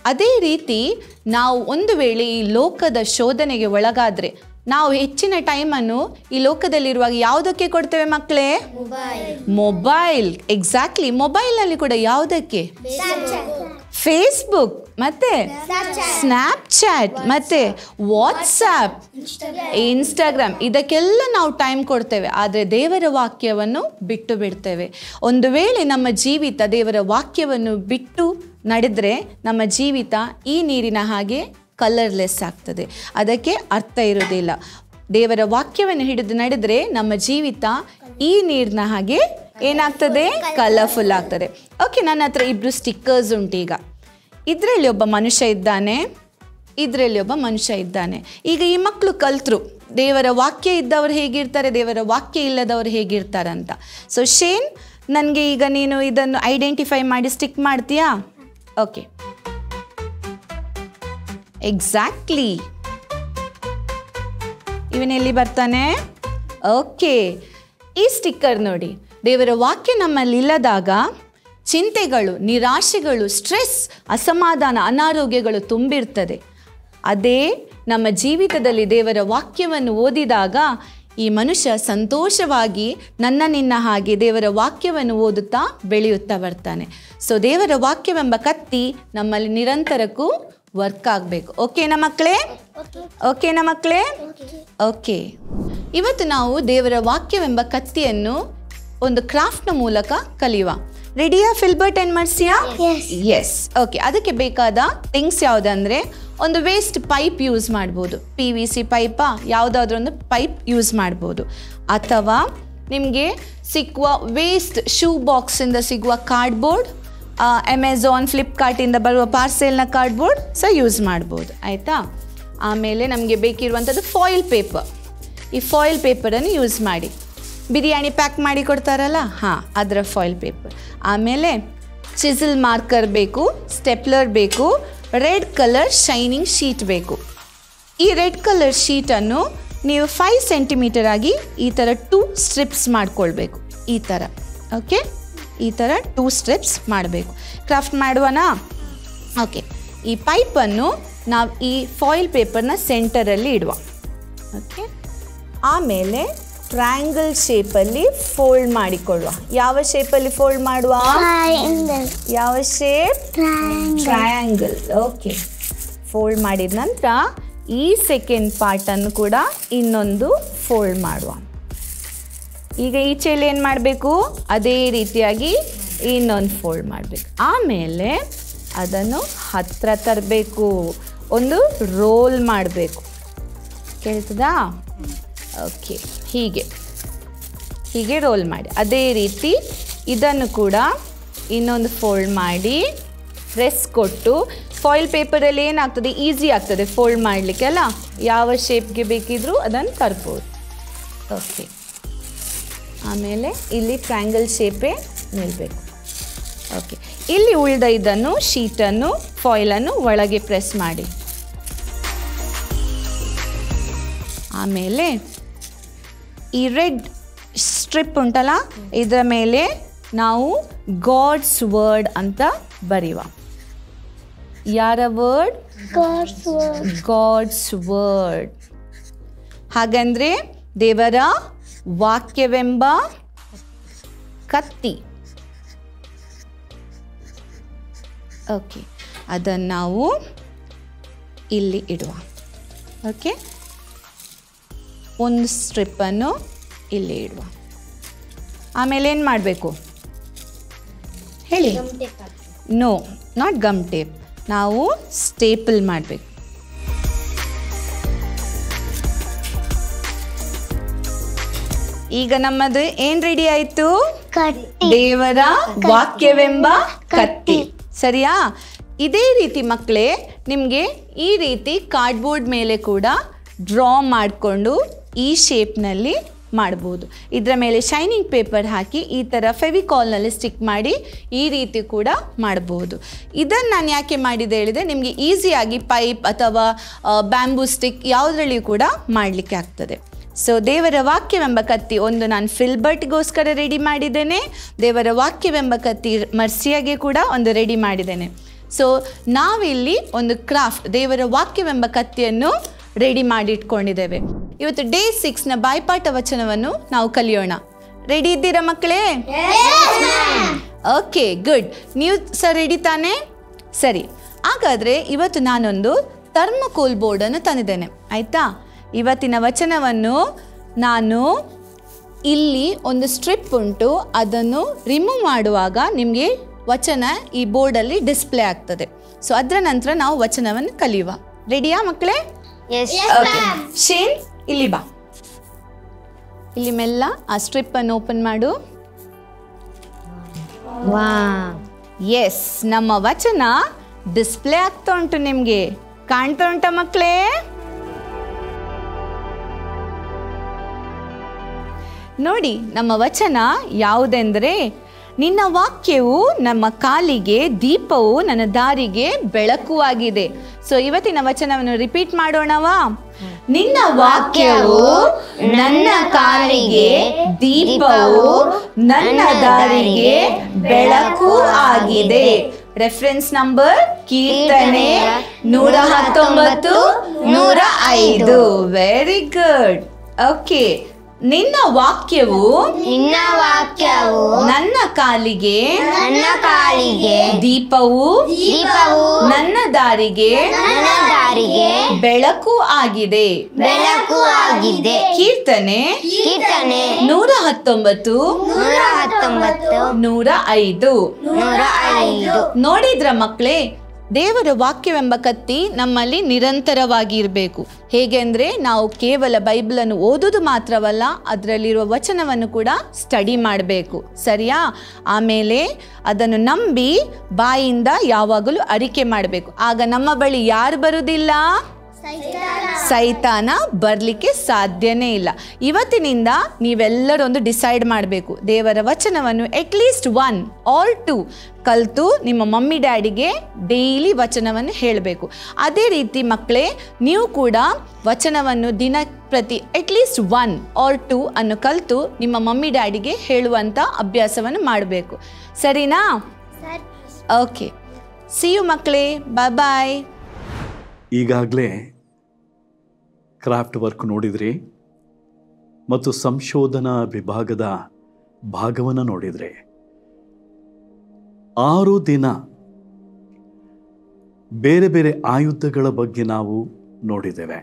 ಅದೇ ರೀತಿ ನಾವು ಒಂದು ವೇಳೆ ಈ ಲೋಕದ ಶೋಧನೆಗೆ ಒಳಗಾದರೆ ನಾವು ಹೆಚ್ಚಿನ ಟೈಮನ್ನು ಈ ಲೋಕದಲ್ಲಿರುವಾಗ ಯಾವುದಕ್ಕೆ ಕೊಡ್ತೇವೆ ಮಕ್ಕಳೇ ಮೊಬೈಲ್ ಎಕ್ಸಾಕ್ಟ್ಲಿ ಮೊಬೈಲ್ನಲ್ಲಿ ಕೂಡ ಯಾವುದಕ್ಕೆ ಫೇಸ್ಬುಕ್ ಮತ್ತೆ ಸ್ನ್ಯಾಪ್ಚಾಟ್ ಮತ್ತೆ ವಾಟ್ಸ್ಆ್ಯಪ್ ಇನ್ಸ್ಟಾಗ್ರಾಮ್ ಇದಕ್ಕೆಲ್ಲ ನಾವು ಟೈಮ್ ಕೊಡ್ತೇವೆ ಆದರೆ ದೇವರ ವಾಕ್ಯವನ್ನು ಬಿಟ್ಟು ಬಿಡ್ತೇವೆ ಒಂದು ವೇಳೆ ನಮ್ಮ ಜೀವಿತ ದೇವರ ವಾಕ್ಯವನ್ನು ಬಿಟ್ಟು ನಡೆದರೆ ನಮ್ಮ ಜೀವಿತ ಈ ನೀರಿನ ಹಾಗೆ ಕಲರ್ಲೆಸ್ ಆಗ್ತದೆ ಅದಕ್ಕೆ ಅರ್ಥ ಇರೋದಿಲ್ಲ ದೇವರ ವಾಕ್ಯವನ್ನು ಹಿಡಿದು ನಡೆದರೆ ನಮ್ಮ ಜೀವಿತ ಈ ನೀರಿನ ಹಾಗೆ ಏನಾಗ್ತದೆ ಕಲರ್ಫುಲ್ ಆಗ್ತದೆ ಓಕೆ ನನ್ನ ಹತ್ರ ಇಬ್ಬರು ಸ್ಟಿಕ್ಕರ್ಸ್ ಉಂಟು ಈಗ ಇದರಲ್ಲಿ ಒಬ್ಬ ಮನುಷ್ಯ ಇದ್ದಾನೆ ಇದರಲ್ಲಿ ಒಬ್ಬ ಮನುಷ್ಯ ಇದ್ದಾನೆ ಈಗ ಈ ಮಕ್ಕಳು ಕಲ್ತರು ದೇವರ ವಾಕ್ಯ ಇದ್ದವರು ಹೇಗಿರ್ತಾರೆ ದೇವರ ವಾಕ್ಯ ಇಲ್ಲದವರು ಹೇಗಿರ್ತಾರೆ ಅಂತ ಸೊ ಶೇನ್ ನನಗೆ ಈಗ ನೀನು ಇದನ್ನು ಐಡೆಂಟಿಫೈ ಮಾಡಿ ಸ್ಟಿಕ್ ಮಾಡ್ತೀಯಾ ಓಕೆ ಎಕ್ಸಾಕ್ಟ್ಲಿ ಇವನೆಲ್ಲಿ ಬರ್ತಾನೆ ಓಕೆ ಈ ಸ್ಟಿಕ್ಕರ್ ನೋಡಿ ದೇವರ ವಾಕ್ಯ ನಮ್ಮಲ್ಲಿ ಇಲ್ಲದಾಗ ಚಿಂತೆಗಳು ನಿರಾಶೆಗಳು ಸ್ಟ್ರೆಸ್ ಅಸಮಾಧಾನ ಅನಾರೋಗ್ಯಗಳು ತುಂಬಿರ್ತದೆ ಅದೇ ನಮ್ಮ ಜೀವಿತದಲ್ಲಿ ದೇವರ ವಾಕ್ಯವನ್ನು ಓದಿದಾಗ ಈ ಮನುಷ್ಯ ಸಂತೋಷವಾಗಿ ನನ್ನ ನಿನ್ನ ಹಾಗೆ ದೇವರ ವಾಕ್ಯವನ್ನು ಓದುತ್ತಾ ಬೆಳೆಯುತ್ತಾ ಬರ್ತಾನೆ ಸೊ ದೇವರ ವಾಕ್ಯವೆಂಬ ಕತ್ತಿ ನಮ್ಮಲ್ಲಿ ನಿರಂತರಕ್ಕೂ ವರ್ಕ್ ಆಗಬೇಕು ಓಕೆನಾ ಮಕ್ಕಳೇ ಓಕೆನಾ ಮಕ್ಕಳೇ ಓಕೆ ಇವತ್ತು ನಾವು ದೇವರ ವಾಕ್ಯವೆಂಬ ಕತ್ತಿಯನ್ನು ಒಂದು ಕ್ರಾಫ್ಟ್ನ ಮೂಲಕ ಕಲಿಯುವ ರೆಡಿಯಾ Philbert and Mercia yes okay ಅದಕ್ಕೆ ಬೇಕಾದ ಥಿಂಗ್ಸ್ ಯಾವುದಂದ್ರೆ ಒಂದು ವೇಸ್ಟ್ ಪೈಪ್ ಯೂಸ್ ಮಾಡ್ಬೋದು ಪಿ ವಿ ಸಿ ಪೈಪಾ ಯಾವುದಾದ್ರೂ ಒಂದು ಪೈಪ್ ಯೂಸ್ ಮಾಡ್ಬೋದು ಅಥವಾ ನಿಮಗೆ ಸಿಕ್ಕುವ ವೇಸ್ಟ್ ಶೂ ಬಾಕ್ಸಿಂದ ಸಿಗುವ ಕಾರ್ಡ್ಬೋರ್ಡ್ ಅಮೆಝಾನ್ ಫ್ಲಿಪ್ಕಾರ್ಟಿಂದ ಬರುವ ಪಾರ್ಸೆಲ್ನ ಕಾರ್ಡ್ಬೋರ್ಡ್ ಸಹ ಯೂಸ್ ಮಾಡ್ಬೋದು ಆಯಿತಾ ಆಮೇಲೆ ನಮಗೆ ಬೇಕಿರುವಂಥದ್ದು ಫಾಯಿಲ್ ಪೇಪರ್ ಈ ಫಾಯಿಲ್ ಪೇಪರನ್ನು ಯೂಸ್ ಮಾಡಿ ಬಿರಿಯಾನಿ ಪ್ಯಾಕ್ ಮಾಡಿ ಕೊಡ್ತಾರಲ್ಲ ಹಾಂ ಅದರ ಫಾಯಿಲ್ ಪೇಪರ್ ಆಮೇಲೆ ಚಿಸಲ್ ಮಾರ್ಕರ್ ಬೇಕು ಸ್ಟೆಪ್ಲರ್ ಬೇಕು ರೆಡ್ ಕಲರ್ ಶೈನಿಂಗ್ ಶೀಟ್ ಬೇಕು ಈ ರೆಡ್ ಕಲರ್ ಶೀಟನ್ನು ನೀವು ಫೈವ್ ಸೆಂಟಿಮೀಟರ್ ಆಗಿ ಈ ಥರ ಟೂ ಸ್ಟ್ರಿಪ್ಸ್ ಮಾಡ್ಕೊಳ್ಬೇಕು ಈ ಥರ ಓಕೆ ಈ ಥರ ಟೂ ಸ್ಟ್ರಿಪ್ಸ್ ಮಾಡಬೇಕು ಕ್ರಾಫ್ಟ್ ಮಾಡುವನಾ ಓಕೆ ಈ ಪೈಪನ್ನು ನಾವು ಈ ಫಾಯಿಲ್ ಪೇಪರ್ನ ಸೆಂಟರಲ್ಲಿ ಇಡುವ ಓಕೆ ಆಮೇಲೆ ಟ್ರ್ಯಾಂಗಲ್ ಶೇಪಲ್ಲಿ ಫೋಲ್ಡ್ ಮಾಡಿಕೊಳ್ಳುವ ಯಾವ ಶೇಪಲ್ಲಿ ಫೋಲ್ಡ್ ಮಾಡುವ ಯಾವ ಶೇಪ್ ಟ್ರಯಾಂಗಲ್ ಓಕೆ ಫೋಲ್ಡ್ ಮಾಡಿದ ನಂತರ ಈ ಸೆಕೆಂಡ್ ಪಾರ್ಟನ್ನು ಕೂಡ ಇನ್ನೊಂದು ಫೋಲ್ಡ್ ಮಾಡುವ ಈಗ ಈಚೆಯಲ್ಲಿ ಏನು ಮಾಡಬೇಕು ಅದೇ ರೀತಿಯಾಗಿ ಇನ್ನೊಂದು ಫೋಲ್ಡ್ ಮಾಡಬೇಕು ಆಮೇಲೆ ಅದನ್ನು ಹತ್ರ ತರಬೇಕು ಒಂದು ರೋಲ್ ಮಾಡಬೇಕು ಕೇಳ್ತದಾ ಓಕೆ ಹೀಗೆ ಹೀಗೆ ರೋಲ್ ಮಾಡಿ ಅದೇ ರೀತಿ ಇದನ್ನು ಕೂಡ ಇನ್ನೊಂದು ಫೋಲ್ಡ್ ಮಾಡಿ ಪ್ರೆಸ್ ಕೊಟ್ಟು ಫಾಯಿಲ್ ಪೇಪರಲ್ಲಿ ಏನಾಗ್ತದೆ ಈಸಿ ಆಗ್ತದೆ ಫೋಲ್ಡ್ ಮಾಡಲಿಕ್ಕೆ ಅಲ್ಲ ಯಾವ ಶೇಪ್ಗೆ ಬೇಕಿದ್ರೂ ಅದನ್ನು ತರ್ಬೋದು ಓಕೆ ಆಮೇಲೆ ಇಲ್ಲಿ ಟ್ರ್ಯಾಂಗಲ್ ಶೇಪೇ ನಿಲ್ಲಬೇಕು ಓಕೆ ಇಲ್ಲಿ ಉಳಿದ ಇದನ್ನು ಶೀಟನ್ನು ಫಾಯಿಲನ್ನು ಒಳಗೆ ಪ್ರೆಸ್ ಮಾಡಿ ಆಮೇಲೆ ಈ ರೆಡ್ ಸ್ಟ್ರಿಪ್ ಉಂಟಲ್ಲ ಇದರ ಮೇಲೆ ನಾವು ಗಾಡ್ಸ್ ವರ್ಡ್ ಅಂತ ಬರೆಯುವ ಯಾರ ವರ್ಡ್ ಗಾಡ್ಸ್ ವರ್ಡ್ ಹಾಗಂದ್ರೆ ದೇವರ ವಾಕ್ಯವೆಂಬ ಕತ್ತಿ ಓಕೆ ಅದನ್ನು ನಾವು ಇಲ್ಲಿ ಇಡುವ ಓಕೆ ಒಂದು ಸ್ಟ್ರಿಪ್ಪನ್ನು ಇಲ್ಲಿ ಇಡುವ ಆಮೇಲೆ ಏನು ಮಾಡಬೇಕು ಹೇಳಿ ನೋ ನಾಟ್ ಗಮ್ ಟೇಪ್ ನಾವು ಸ್ಟೇಪಲ್ ಮಾಡಬೇಕು ಈಗ ನಮ್ಮದು ಏನ್ ರೆಡಿ ಆಯ್ತು ದೇವರ ವಾಕ್ಯವೆಂಬ ಕತ್ತಿ ಸರಿಯಾ ಇದೇ ರೀತಿ ಮಕ್ಕಳೇ ನಿಮಗೆ ಈ ರೀತಿ ಕಾರ್ಡ್ಬೋರ್ಡ್ ಮೇಲೆ ಕೂಡ ಡ್ರಾ ಮಾಡಿಕೊಂಡು ಈ ಶೇಪ್ನಲ್ಲಿ ಮಾಡ್ಬೋದು ಇದರ ಮೇಲೆ ಶೈನಿಂಗ್ ಪೇಪರ್ ಹಾಕಿ ಈ ಥರ ಫೆವಿಕಾಲ್ನಲ್ಲಿ ಸ್ಟಿಕ್ ಮಾಡಿ ಈ ರೀತಿ ಕೂಡ ಮಾಡ್ಬೋದು ಇದನ್ನು ನಾನು ಯಾಕೆ ಮಾಡಿದೆ ಹೇಳಿದರೆ ನಿಮಗೆ ಈಸಿಯಾಗಿ ಪೈಪ್ ಅಥವಾ ಬ್ಯಾಂಬೂ ಸ್ಟಿಕ್ ಯಾವುದರಲ್ಲಿಯೂ ಕೂಡ ಮಾಡಲಿಕ್ಕೆ ಆಗ್ತದೆ ಸೊ ದೇವರ ವಾಕ್ಯವೆಂಬ ಕತ್ತಿ ಒಂದು ನಾನು ಫಿಲ್ಬರ್ಟ್ಗೋಸ್ಕರ ರೆಡಿ ಮಾಡಿದ್ದೇನೆ ದೇವರ ವಾಕ್ಯವೆಂಬ ಕತ್ತಿ ಮರ್ಸಿಯಾಗೆ ಕೂಡ ಒಂದು ರೆಡಿ ಮಾಡಿದ್ದೇನೆ ಸೊ ನಾವಿಲ್ಲಿ ಒಂದು ಕ್ರಾಫ್ಟ್ ದೇವರ ವಾಕ್ಯವೆಂಬ ಕತ್ತಿಯನ್ನು ರೆಡಿ ಮಾಡಿ ಇಟ್ಕೊಂಡಿದ್ದೇವೆ ಇವತ್ತು ಡೇ ಸಿಕ್ಸ್ನ ಬಾಯ್ಪಾಠ ವಚನವನ್ನು ನಾವು ಕಲಿಯೋಣ ರೆಡಿ ಇದ್ದೀರಾ ಮಕ್ಕಳೇ ಓಕೆ ಗುಡ್ ನೀವು ಸರ್ ರೆಡಿ ತಾನೇ ಸರಿ ಹಾಗಾದರೆ ಇವತ್ತು ನಾನೊಂದು ಥರ್ಮಕೋಲ್ ಬೋರ್ಡನ್ನು ತಂದಿದ್ದೇನೆ ಆಯಿತಾ ಇವತ್ತಿನ ವಚನವನ್ನು ನಾನು ಇಲ್ಲಿ ಒಂದು ಸ್ಟ್ರಿಪ್ ಉಂಟು ಅದನ್ನು ರಿಮೂವ್ ಮಾಡುವಾಗ ನಿಮಗೆ ವಚನ ಈ ಬೋರ್ಡಲ್ಲಿ ಡಿಸ್ಪ್ಲೇ ಆಗ್ತದೆ ಸೊ ಅದರ ನಂತರ ನಾವು ವಚನವನ್ನು ಕಲಿಯುವ ರೆಡಿಯಾ ಮಕ್ಕಳೇ ಓಕೆ ಶೇನ್ ಇಲ್ಲಿ ಬಾ ಇಲ್ಲಿ ಮೆಲ್ಲ ಆ ಸ್ಟ್ರಿಪ್ ಅನ್ನು ಓಪನ್ ಮಾಡು ಎಸ್ ನಮ್ಮ ವಚನ ಡಿಸ್ಪ್ಲೇ ಆಗ್ತಾ ಉಂಟು ನಿಮಗೆ ಕಾಣ್ತಾ ಉಂಟ ಮಕ್ಕಳೇ ನೋಡಿ ನಮ್ಮ ವಚನ ಯಾವುದೆಂದರೆ ನಿನ್ನ ವಾಕ್ಯವು ನಮ್ಮ ಕಾಲಿಗೆ ದೀಪವು ನನ್ನ ದಾರಿಗೆ ಬೆಳಕು ಆಗಿದೆ ಸೊ ಇವತ್ತಿನ ವಚನವನ್ನು ರಿಪೀಟ್ ಮಾಡೋಣವಾ ನಿನ್ನ ವಾಕ್ಯವು ನನ್ನ ಕಾಲಿಗೆ ದೀಪವು ನನ್ನ ದಾರಿಗೆ ಬೆಳಕು ಆಗಿದೆ ರೆಫರೆನ್ಸ್ ನಂಬರ್ ಕೀರ್ತನೆ ನೂರ ಹತ್ತೊಂಬತ್ತು ನೂರ ಐದು ವೆರಿ ಗುಡ್ ಓಕೆ ನಿನ್ನ ವಾಕ್ಯವು ನಿನ್ನ ವಾಕ್ಯವು ನನ್ನ ಕಾಲಿಗೆ ನನ್ನ ಕಾಲಿಗೆ ದೀಪವು ದೀಪವು ನನ್ನ ದಾರಿಗೆ ನನ್ನ ದಾರಿಗೆ ಬೆಳಕು ಆಗಿದೆ ಬೆಳಕು ಆಗಿದೆ ಕೀರ್ತನೆ ಕೀರ್ತನೆ ನೂರ ಹತ್ತೊಂಬತ್ತು ನೂರ ಹತ್ತೊಂಬತ್ತು ನೂರ ಐದು ನೂರ ಐದು ನೋಡಿದ್ರ ಮಕ್ಕಳೇ ದೇವರ ವಾಕ್ಯವೆಂಬ ಕತ್ತಿ ನಮ್ಮಲ್ಲಿ ನಿರಂತರವಾಗಿ ಇರಬೇಕು ಹೇಗೆ ಅಂದರೆ ನಾವು ಕೇವಲ ಬೈಬಲನ್ನು ಓದೋದು ಮಾತ್ರವಲ್ಲ ಅದರಲ್ಲಿರುವ ವಚನವನ್ನು ಕೂಡ ಸ್ಟಡಿ ಮಾಡಬೇಕು ಸರಿಯಾ ಆಮೇಲೆ ಅದನ್ನು ನಂಬಿ ಬಾಯಿಂದ ಯಾವಾಗಲೂ ಅರಿಕೆ ಮಾಡಬೇಕು ಆಗ ನಮ್ಮ ಬಳಿ ಯಾರು ಬರುವುದಿಲ್ಲ ಸೈತಾನ ಬರಲಿಕ್ಕೆ ಸಾಧ್ಯನೇ ಇಲ್ಲ ಇವತ್ತಿನಿಂದ ನೀವೆಲ್ಲರೂ ಒಂದು ಡಿಸೈಡ್ ಮಾಡಬೇಕು ದೇವರ ವಚನವನ್ನು ಅಟ್ಲೀಸ್ಟ್ ಒನ್ ಆರ್ ಟು ಕಲಿತು ನಿಮ್ಮ ಮಮ್ಮಿ ಡ್ಯಾಡಿಗೆ ಡೈಲಿ ವಚನವನ್ನು ಹೇಳಬೇಕು ಅದೇ ರೀತಿ ಮಕ್ಕಳೇ ನೀವು ಕೂಡ ವಚನವನ್ನು ದಿನ ಪ್ರತಿ ಅಟ್ಲೀಸ್ಟ್ ಒನ್ ಆರ್ ಟು ಅನ್ನು ಕಲಿತು ನಿಮ್ಮ ಮಮ್ಮಿ ಡ್ಯಾಡಿಗೆ ಹೇಳುವಂಥ ಅಭ್ಯಾಸವನ್ನು ಮಾಡಬೇಕು ಸರಿನಾ ಓಕೆ ಸಿ ಯು ಮಕ್ಕಳೇ ಬಾಯ್ ಬಾಯ್ ಈಗಾಗಲೇ ಕ್ರಾಫ್ಟ್ ವರ್ಕ್ ನೋಡಿದ್ರಿ ಮತ್ತು ಸಂಶೋಧನಾ ವಿಭಾಗದ ಭಾಗವನ್ನು ನೋಡಿದ್ರಿ ಆರು ದಿನ ಬೇರೆ ಬೇರೆ ಆಯುಧಗಳ ಬಗ್ಗೆ ನಾವು ನೋಡಿದ್ದೇವೆ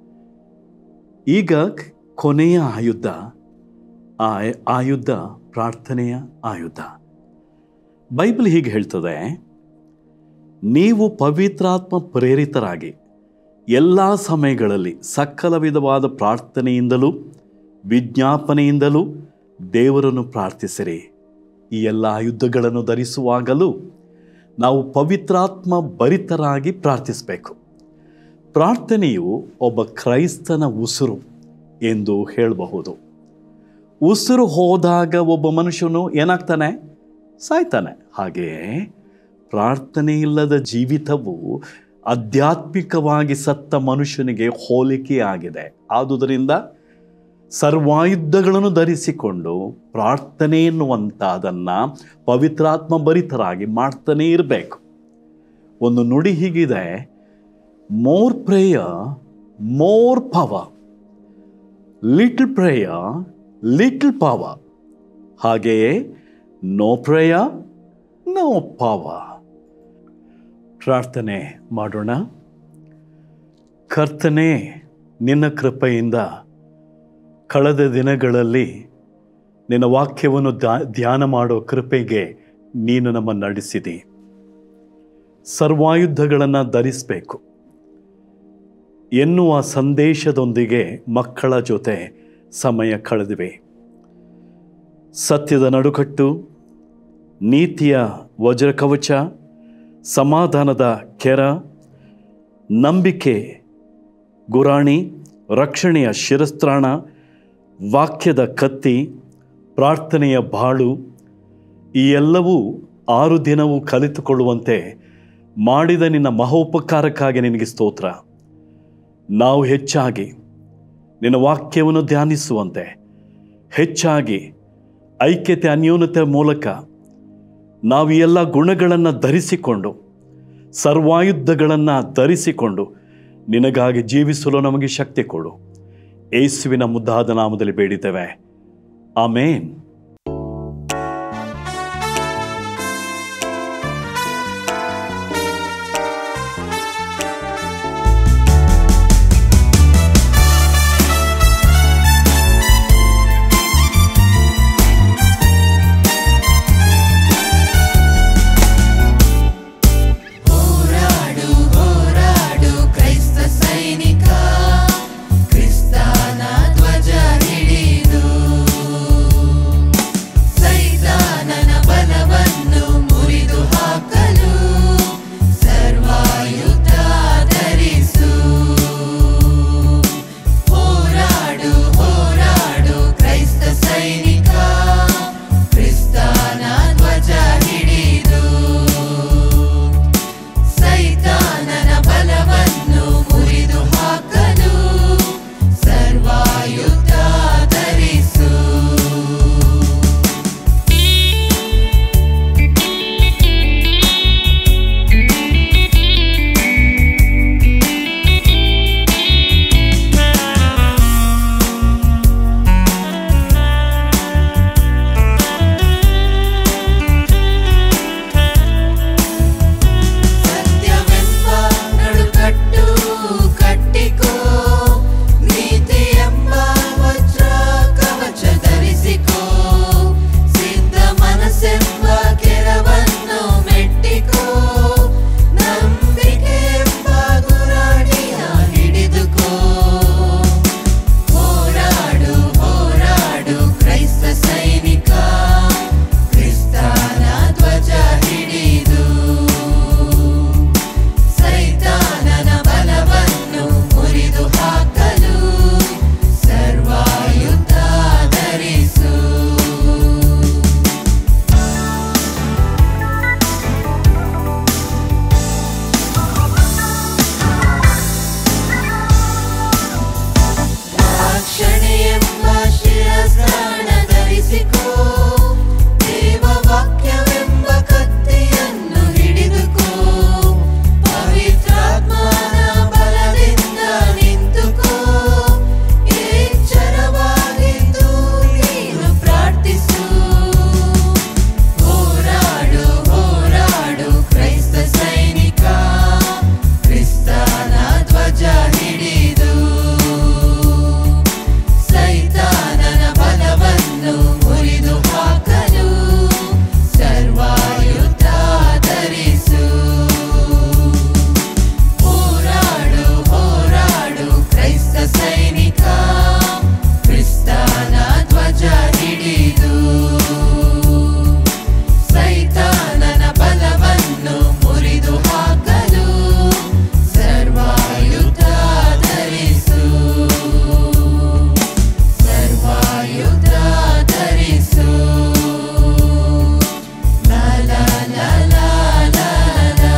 ಈಗ ಕೊನೆಯ ಆಯುಧ ಆ ಆಯುಧ ಪ್ರಾರ್ಥನೆಯ ಆಯುಧ ಬೈಬಲ್ ಹೀಗೆ ಹೇಳ್ತದೆ ನೀವು ಪವಿತ್ರಾತ್ಮ ಪ್ರೇರಿತರಾಗಿ ಎಲ್ಲ ಸಮಯಗಳಲ್ಲಿ ಸಕಲ ವಿಧವಾದ ಪ್ರಾರ್ಥನೆಯಿಂದಲೂ ವಿಜ್ಞಾಪನೆಯಿಂದಲೂ ದೇವರನ್ನು ಪ್ರಾರ್ಥಿಸಿರಿ ಈ ಎಲ್ಲ ಆಯುಧಗಳನ್ನು ಧರಿಸುವಾಗಲೂ ನಾವು ಪವಿತ್ರಾತ್ಮ ಭರಿತರಾಗಿ ಪ್ರಾರ್ಥಿಸಬೇಕು ಪ್ರಾರ್ಥನೆಯು ಒಬ್ಬ ಕ್ರೈಸ್ತನ ಉಸಿರು ಎಂದು ಹೇಳಬಹುದು ಉಸಿರು ಹೋದಾಗ ಒಬ್ಬ ಮನುಷ್ಯನು ಏನಾಗ್ತಾನೆ ಸಾಯ್ತಾನೆ ಹಾಗೆಯೇ ಪ್ರಾರ್ಥನೆ ಇಲ್ಲದ ಜೀವಿತವು ಆಧ್ಯಾತ್ಮಿಕವಾಗಿ ಸತ್ತ ಮನುಷ್ಯನಿಗೆ ಹೋಲಿಕೆಯಾಗಿದೆ ಆದುದರಿಂದ ಸರ್ವಾಯುಧಗಳನ್ನು ಧರಿಸಿಕೊಂಡು ಪ್ರಾರ್ಥನೆ ಎನ್ನುವಂಥದನ್ನು ಪವಿತ್ರಾತ್ಮ ಭರಿತರಾಗಿ ಮಾಡ್ತಾನೇ ಇರಬೇಕು ಒಂದು ನುಡಿ ಹೀಗಿದೆ more prayer more power little prayer little power ಹಾಗೆಯೇ ನೋ ಪ್ರೇಯರ್ ನೋ ಪವರ್ ಪ್ರಾರ್ಥನೆ ಮಾಡೋಣ ಕರ್ತನೆ ನಿನ್ನ ಕೃಪೆಯಿಂದ ಕಳೆದ ದಿನಗಳಲ್ಲಿ ನಿನ್ನ ವಾಕ್ಯವನ್ನು ಧ್ಯ- ಧ್ಯಾನ ಮಾಡೋ ಕೃಪೆಗೆ ನೀನು ನಮ್ಮನ್ನು ನಡೆಸಿದಿ ಸರ್ವಾಯುಧಗಳನ್ನು ಧರಿಸಬೇಕು ಎನ್ನುವ ಸಂದೇಶದೊಂದಿಗೆ ಮಕ್ಕಳ ಜೊತೆ ಸಮಯ ಕಳೆದಿವೆ ಸತ್ಯದ ನಡುಕಟ್ಟು ನೀತಿಯ ವಜ್ರಕವಚ ಸಮಾಧಾನದ ಕೆರ ನಂಬಿಕೆ ಗುರಾಣಿ ರಕ್ಷಣೆಯ ಶಿರಸ್ತ್ರಾಣ ವಾಕ್ಯದ ಕತ್ತಿ ಪ್ರಾರ್ಥನೆಯ ಬಾಳು ಈ ಎಲ್ಲವೂ ಆರು ದಿನವೂ ಕಲಿತುಕೊಳ್ಳುವಂತೆ ಮಾಡಿದ ನಿನ್ನ ಮಹೋಪಕಾರಕ್ಕಾಗಿ ನಿನಗೆ ಸ್ತೋತ್ರ ನಾವು ಹೆಚ್ಚಾಗಿ ನಿನ್ನ ವಾಕ್ಯವನ್ನು ಧ್ಯಾನಿಸುವಂತೆ ಹೆಚ್ಚಾಗಿ ಐಕ್ಯತೆ ಅನ್ಯೋನ್ಯತೆ ಮೂಲಕ ನಾವು ಈ ಎಲ್ಲ ಗುಣಗಳನ್ನು ಧರಿಸಿಕೊಂಡು ಸರ್ವಾಯುಧಗಳನ್ನು ಧರಿಸಿಕೊಂಡು ನಿನಗಾಗಿ ಜೀವಿಸಲು ನಮಗೆ ಶಕ್ತಿ ಕೊಡು ಯೇಸುವಿನ ಮುದ್ದಾದ ನಾಮದಲ್ಲಿ ಬೇಡಿದ್ದೇವೆ ಆಮೇನ್ ಹೋರಾಡು ಹೋರಾಡು ಕ್ರೈಸ್ತ ಸೈನಿಕ ಕ್ರಿಸ್ತನ ಧ್ವಜ ಹಿಡಿದು ಸೈತಾನನ ಬಲವನ್ನು ಮುರಿದು ಹಾಕಲು ಸರ್ವಾಯುಧ ಧರಿಸು ಹೋರಾಡು ಹೋರಾಡು ಕ್ರೈಸ್ತ ಸೈನಿಕ ಕ್ರಿಸ್ತನ ಧ್ವಜ ಹಿಡಿದು ಸೈತಾನನ ಬಲವನ್ನು ಮುರಿದು ಹಾಕಲು ಸರ್ವಾಯುಧ ಧರಿಸು ಸತ್ಯವೆಂಬ ನಡುಕಟ್ಟು ಕಟ್ಟಿಕೋ ನೀತಿ ಎಂಬ ವಜ್ರ ಕವಚ ಧರಿಸಿಕೋ ಸಿದ್ಧ ಮನಸ್ಸೆಂಬ ಕೆರವನ್ನು ಮೆಟ್ಟಿಕೋ ನಂಬಿಕೆ ಎಂಬ ಗುರಾಣಿಯ ಹಿಡಿದುಕೋ ಹೋರಾಡು ಹೋರಾಡು ಕ್ರೈಸ್ತ ಸೈನಿಕ ಕ್ರಿಸ್ತನ ಧ್ವಜ ಹಿಡಿದು ಸೈತಾನನ ಬಲವನ್ನು ಮುರಿದು ಹಾಕಲು ಸರ್ವಾಯುಧ ಧರಿಸು ರಕ್ಷಣೆ ಎಂಬ ಶಿರಸ್ತ್ರಾಣ ಧರಿಸಿಕೋ ದೇವ ವಾಕ್ಯವೆಂಬ ಕತ್ತಿಯನ್ನು ಹಿಡಿದುಕೋ ಪವಿತ್ರಾತ್ಮನ ಬಲದಿಂದ ನಿಂತುಕೋ ಎಚ್ಚರವಾಗಿದ್ದು ನೀನು ಪ್ರಾರ್ಥಿಸು ಹೋರಾಡು ಹೋರಾಡು ಕ್ರೈಸ್ತ ಸೈನಿಕ ಕ್ರಿಸ್ತನ ಧ್ವಜ ಹಿಡಿದು ಸೈತಾನನ ಬಲವನ್ನು ಮುರಿದು ಹಾಕಲು ಸರ್ವಾಯುಧ ಧರಿಸು ಹೋರಾಡು ಹೋರಾಡು ಕ್ರೈಸ್ತ ಸೈನಿಕ ಕ್ರಿಸ್ತನ ಧ್ವಜ ಹಿಡಿದು ಸೈತಾನನ ಬಲವನ್ನು ಮುರಿದು ಹಾಕಲು ಸರ್ವಾಯುಧ ಧರಿಸು ಸರ್ವಾಯುಧ ಧರಿಸು ಲಾ ಲಾ ಲಾ ಲಾ ಲಾ ಲಾ.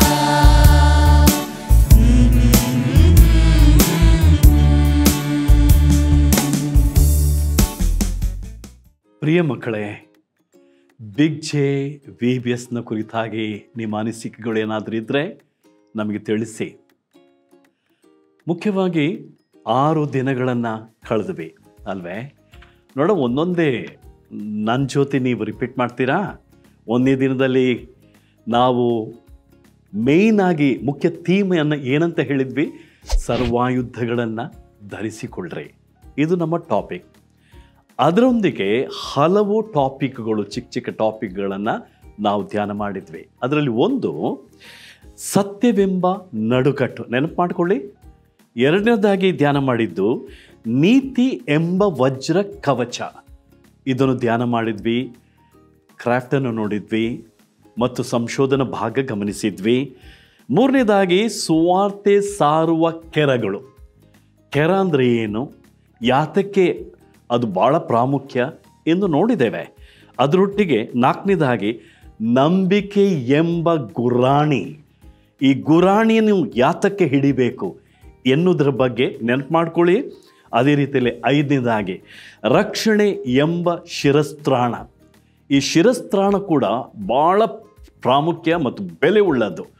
ಪ್ರಿಯ ಮಕ್ಕಳೇ ಬಿಗ್ ಜೆ ವಿ ಬಿ ಎಸ್ನ ಕುರಿತಾಗಿ ನಿಮ್ಮ ಅನಿಸಿಕೆಗಳು ಏನಾದರೂ ಇದ್ದರೆ ನಮಗೆ ತಿಳಿಸಿ ಮುಖ್ಯವಾಗಿ ಆರು ದಿನಗಳನ್ನು ಕಳೆದ್ವಿ ಅಲ್ವೇ ನೋಡ ಒಂದೊಂದೇ ನನ್ನ ಜೊತೆ ನೀವು ರಿಪೀಟ್ ಮಾಡ್ತೀರಾ ಒಂದನೇ ದಿನದಲ್ಲಿ ನಾವು ಮೇಯ್ನ್ ಆಗಿ ಮುಖ್ಯ ಥೀಮನ್ನು ಏನಂತ ಹೇಳಿದ್ವಿ ಸರ್ವಾಯುಧಗಳನ್ನು ಧರಿಸಿಕೊಳ್ಳ್ರಿ ಇದು ನಮ್ಮ ಟಾಪಿಕ್ ಅದರೊಂದಿಗೆ ಹಲವು ಟಾಪಿಕ್ಗಳು ಚಿಕ್ಕ ಚಿಕ್ಕ ಟಾಪಿಕ್ಗಳನ್ನು ನಾವು ಧ್ಯಾನ ಮಾಡಿದ್ವಿ ಅದರಲ್ಲಿ ಒಂದು ಸತ್ಯವೆಂಬ ನಡುಕಟ್ಟು ನೆನಪು ಮಾಡ್ಕೊಳ್ಳಿ ಎರಡನೇದಾಗಿ ಧ್ಯಾನ ಮಾಡಿದ್ದು ನೀತಿ ಎಂಬ ವಜ್ರ ಕವಚ ಇದನ್ನು ಧ್ಯಾನ ಮಾಡಿದ್ವಿ ಕ್ರಾಫ್ಟನ್ನು ನೋಡಿದ್ವಿ ಮತ್ತು ಸಂಶೋಧನಾ ಭಾಗ ಗಮನಿಸಿದ್ವಿ ಮೂರನೇದಾಗಿ ಸುವಾರ್ತೆ ಸಾರುವ ಕೆರಗಳು ಕೆರ ಅಂದರೆ ಏನು ಯಾತಕ್ಕೆ ಅದು ಭಾಳ ಪ್ರಾಮುಖ್ಯ ಎಂದು ನೋಡಿದ್ದೇವೆ ಅದರೊಟ್ಟಿಗೆ ನಾಲ್ಕನೇದಾಗಿ ನಂಬಿಕೆ ಎಂಬ ಗುರಾಣಿ ಈ ಗುರಾಣಿಯನ್ನು ಯಾತಕ್ಕೆ ಹಿಡಿಬೇಕು ಎನ್ನುವುದರ ಬಗ್ಗೆ ನೆನಪು ಮಾಡ್ಕೊಳ್ಳಿ ಅದೇ ರೀತಿಯಲ್ಲಿ ಐದನೇದಾಗಿ ರಕ್ಷಣೆ ಎಂಬ ಶಿರಸ್ತ್ರಾಣ ಈ ಶಿರಸ್ತ್ರಾಣ ಕೂಡ ಭಾಳ ಪ್ರಾಮುಖ್ಯ ಮತ್ತು ಬೆಲೆ ಉಳ್ಳದ್ದು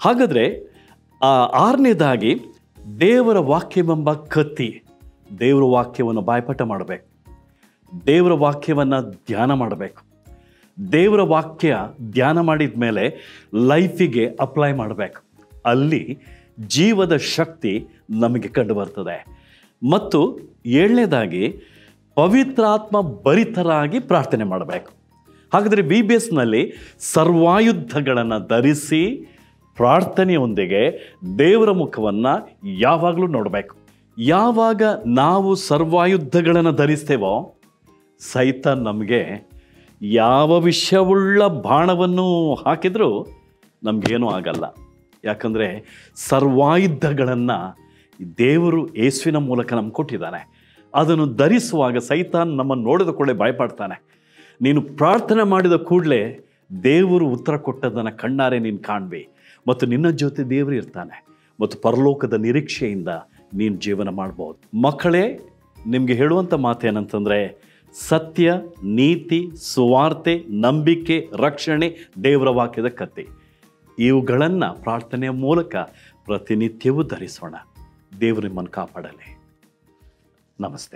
ಹಾಗಾದರೆ ಆ ಆರನೇದಾಗಿ ದೇವರ ವಾಕ್ಯವೆಂಬ ಕತ್ತಿ ದೇವರ ವಾಕ್ಯವನ್ನು ಬಾಯ್ಪಾಠ ಮಾಡಬೇಕು ದೇವರ ವಾಕ್ಯವನ್ನು ಧ್ಯಾನ ಮಾಡಬೇಕು ದೇವರ ವಾಕ್ಯ ಧ್ಯಾನ ಮಾಡಿದ ಮೇಲೆ ಲೈಫಿಗೆ ಅಪ್ಲೈ ಮಾಡಬೇಕು ಅಲ್ಲಿ ಜೀವದ ಶಕ್ತಿ ನಮಗೆ ಕಂಡು ಬರ್ತದೆ ಮತ್ತು ಏಳನೇದಾಗಿ ಪವಿತ್ರಾತ್ಮ ಭರಿತರಾಗಿ ಪ್ರಾರ್ಥನೆ ಮಾಡಬೇಕು ಹಾಗಾದರೆ ಬಿ ಬಿ ಎಸ್ನಲ್ಲಿ ಸರ್ವಾಯುಧಗಳನ್ನು ಧರಿಸಿ ಪ್ರಾರ್ಥನೆಯೊಂದಿಗೆ ದೇವರ ಮುಖವನ್ನು ಯಾವಾಗಲೂ ನೋಡಬೇಕು ಯಾವಾಗ ನಾವು ಸರ್ವಾಯುಧಗಳನ್ನು ಧರಿಸ್ತೇವೋ ಸೈತ ನಮಗೆ ಯಾವ ವಿಷಯವುಳ್ಳ ಬಾಣವನ್ನು ಹಾಕಿದರೂ ನಮಗೇನೂ ಆಗಲ್ಲ ಯಾಕಂದರೆ ಸರ್ವಾಯುಧಗಳನ್ನು ದೇವರು ಯೇಸುವಿನ ಮೂಲಕ ನಮ್ಗೆ ಕೊಟ್ಟಿದ್ದಾನೆ ಅದನ್ನು ಧರಿಸುವಾಗ ಸೈತಾನ್ ನಮ್ಮನ್ನು ನೋಡಿದ ಕೂಡಲೇ ಭಯಪಡ್ತಾನೆ ನೀನು ಪ್ರಾರ್ಥನೆ ಮಾಡಿದ ಕೂಡಲೇ ದೇವರು ಉತ್ತರ ಕೊಟ್ಟದನ್ನು ಕಣ್ಣಾರೆ ನೀನು ಕಾಣ್ಬಿ ಮತ್ತು ನಿನ್ನ ಜೊತೆ ದೇವರು ಇರ್ತಾನೆ ಮತ್ತು ಪರಲೋಕದ ನಿರೀಕ್ಷೆಯಿಂದ ನೀನು ಜೀವನ ಮಾಡ್ಬೋದು ಮಕ್ಕಳೇ ನಿಮಗೆ ಹೇಳುವಂಥ ಮಾತೇನಂತಂದರೆ ಸತ್ಯ ನೀತಿ ಸುವಾರ್ತೆ ನಂಬಿಕೆ ರಕ್ಷಣೆ ದೇವರ ವಾಕ್ಯದ ಕತೆ ಇವುಗಳನ್ನು ಪ್ರಾರ್ಥನೆಯ ಮೂಲಕ ಪ್ರತಿನಿತ್ಯವೂ ಧರಿಸೋಣ ದೇವರು ನಿಮ್ಮನ್ನು ಕಾಪಾಡಲಿ ನಮಸ್ತೆ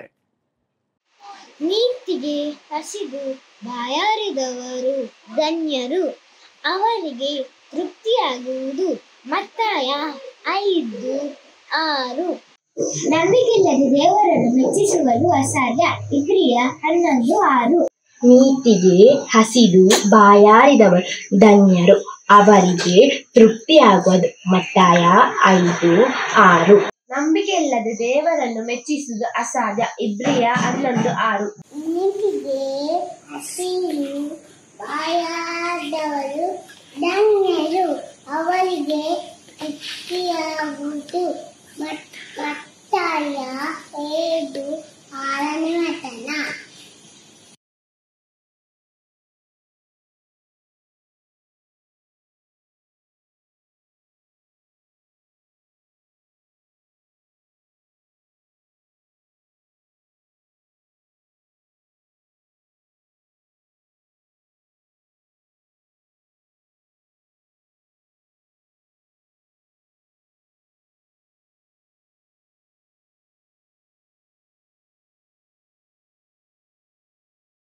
ನೀತಿಗೆ ಹಸಿದು ಬಾಯಾರಿದವರು ಧನ್ಯರು ಅವರಿಗೆ ತೃಪ್ತಿಯಾಗುವುದು ಮತ್ತಾಯ ಐದು ಆರು ನಂಬಿಕೆಯಿಲ್ಲದೆ ದೇವರನ್ನು ಮೆಚ್ಚಿಸುವುದು ಅಸಾಧ್ಯ ಇಬ್ರಿಯ ಹನ್ನೊಂದು ಆರು ನೀತಿಗೆ ಹಸಿದು ಬಾಯಾರಿದವರು ಧನ್ಯರು ಅವರಿಗೆ ತೃಪ್ತಿಯಾಗುವುದು ಮತ್ತಾಯ ಐದು ಆರು ನಂಬಿಕೆ ಇಲ್ಲದೆ ದೇವರನ್ನು ಮೆಚ್ಚಿಸುವುದು ಅಸಾಧ್ಯ ಇಬ್ರಿಯ ಹನ್ನೊಂದು ಆರು ನೀತಿಗೆ ಹಸಿದು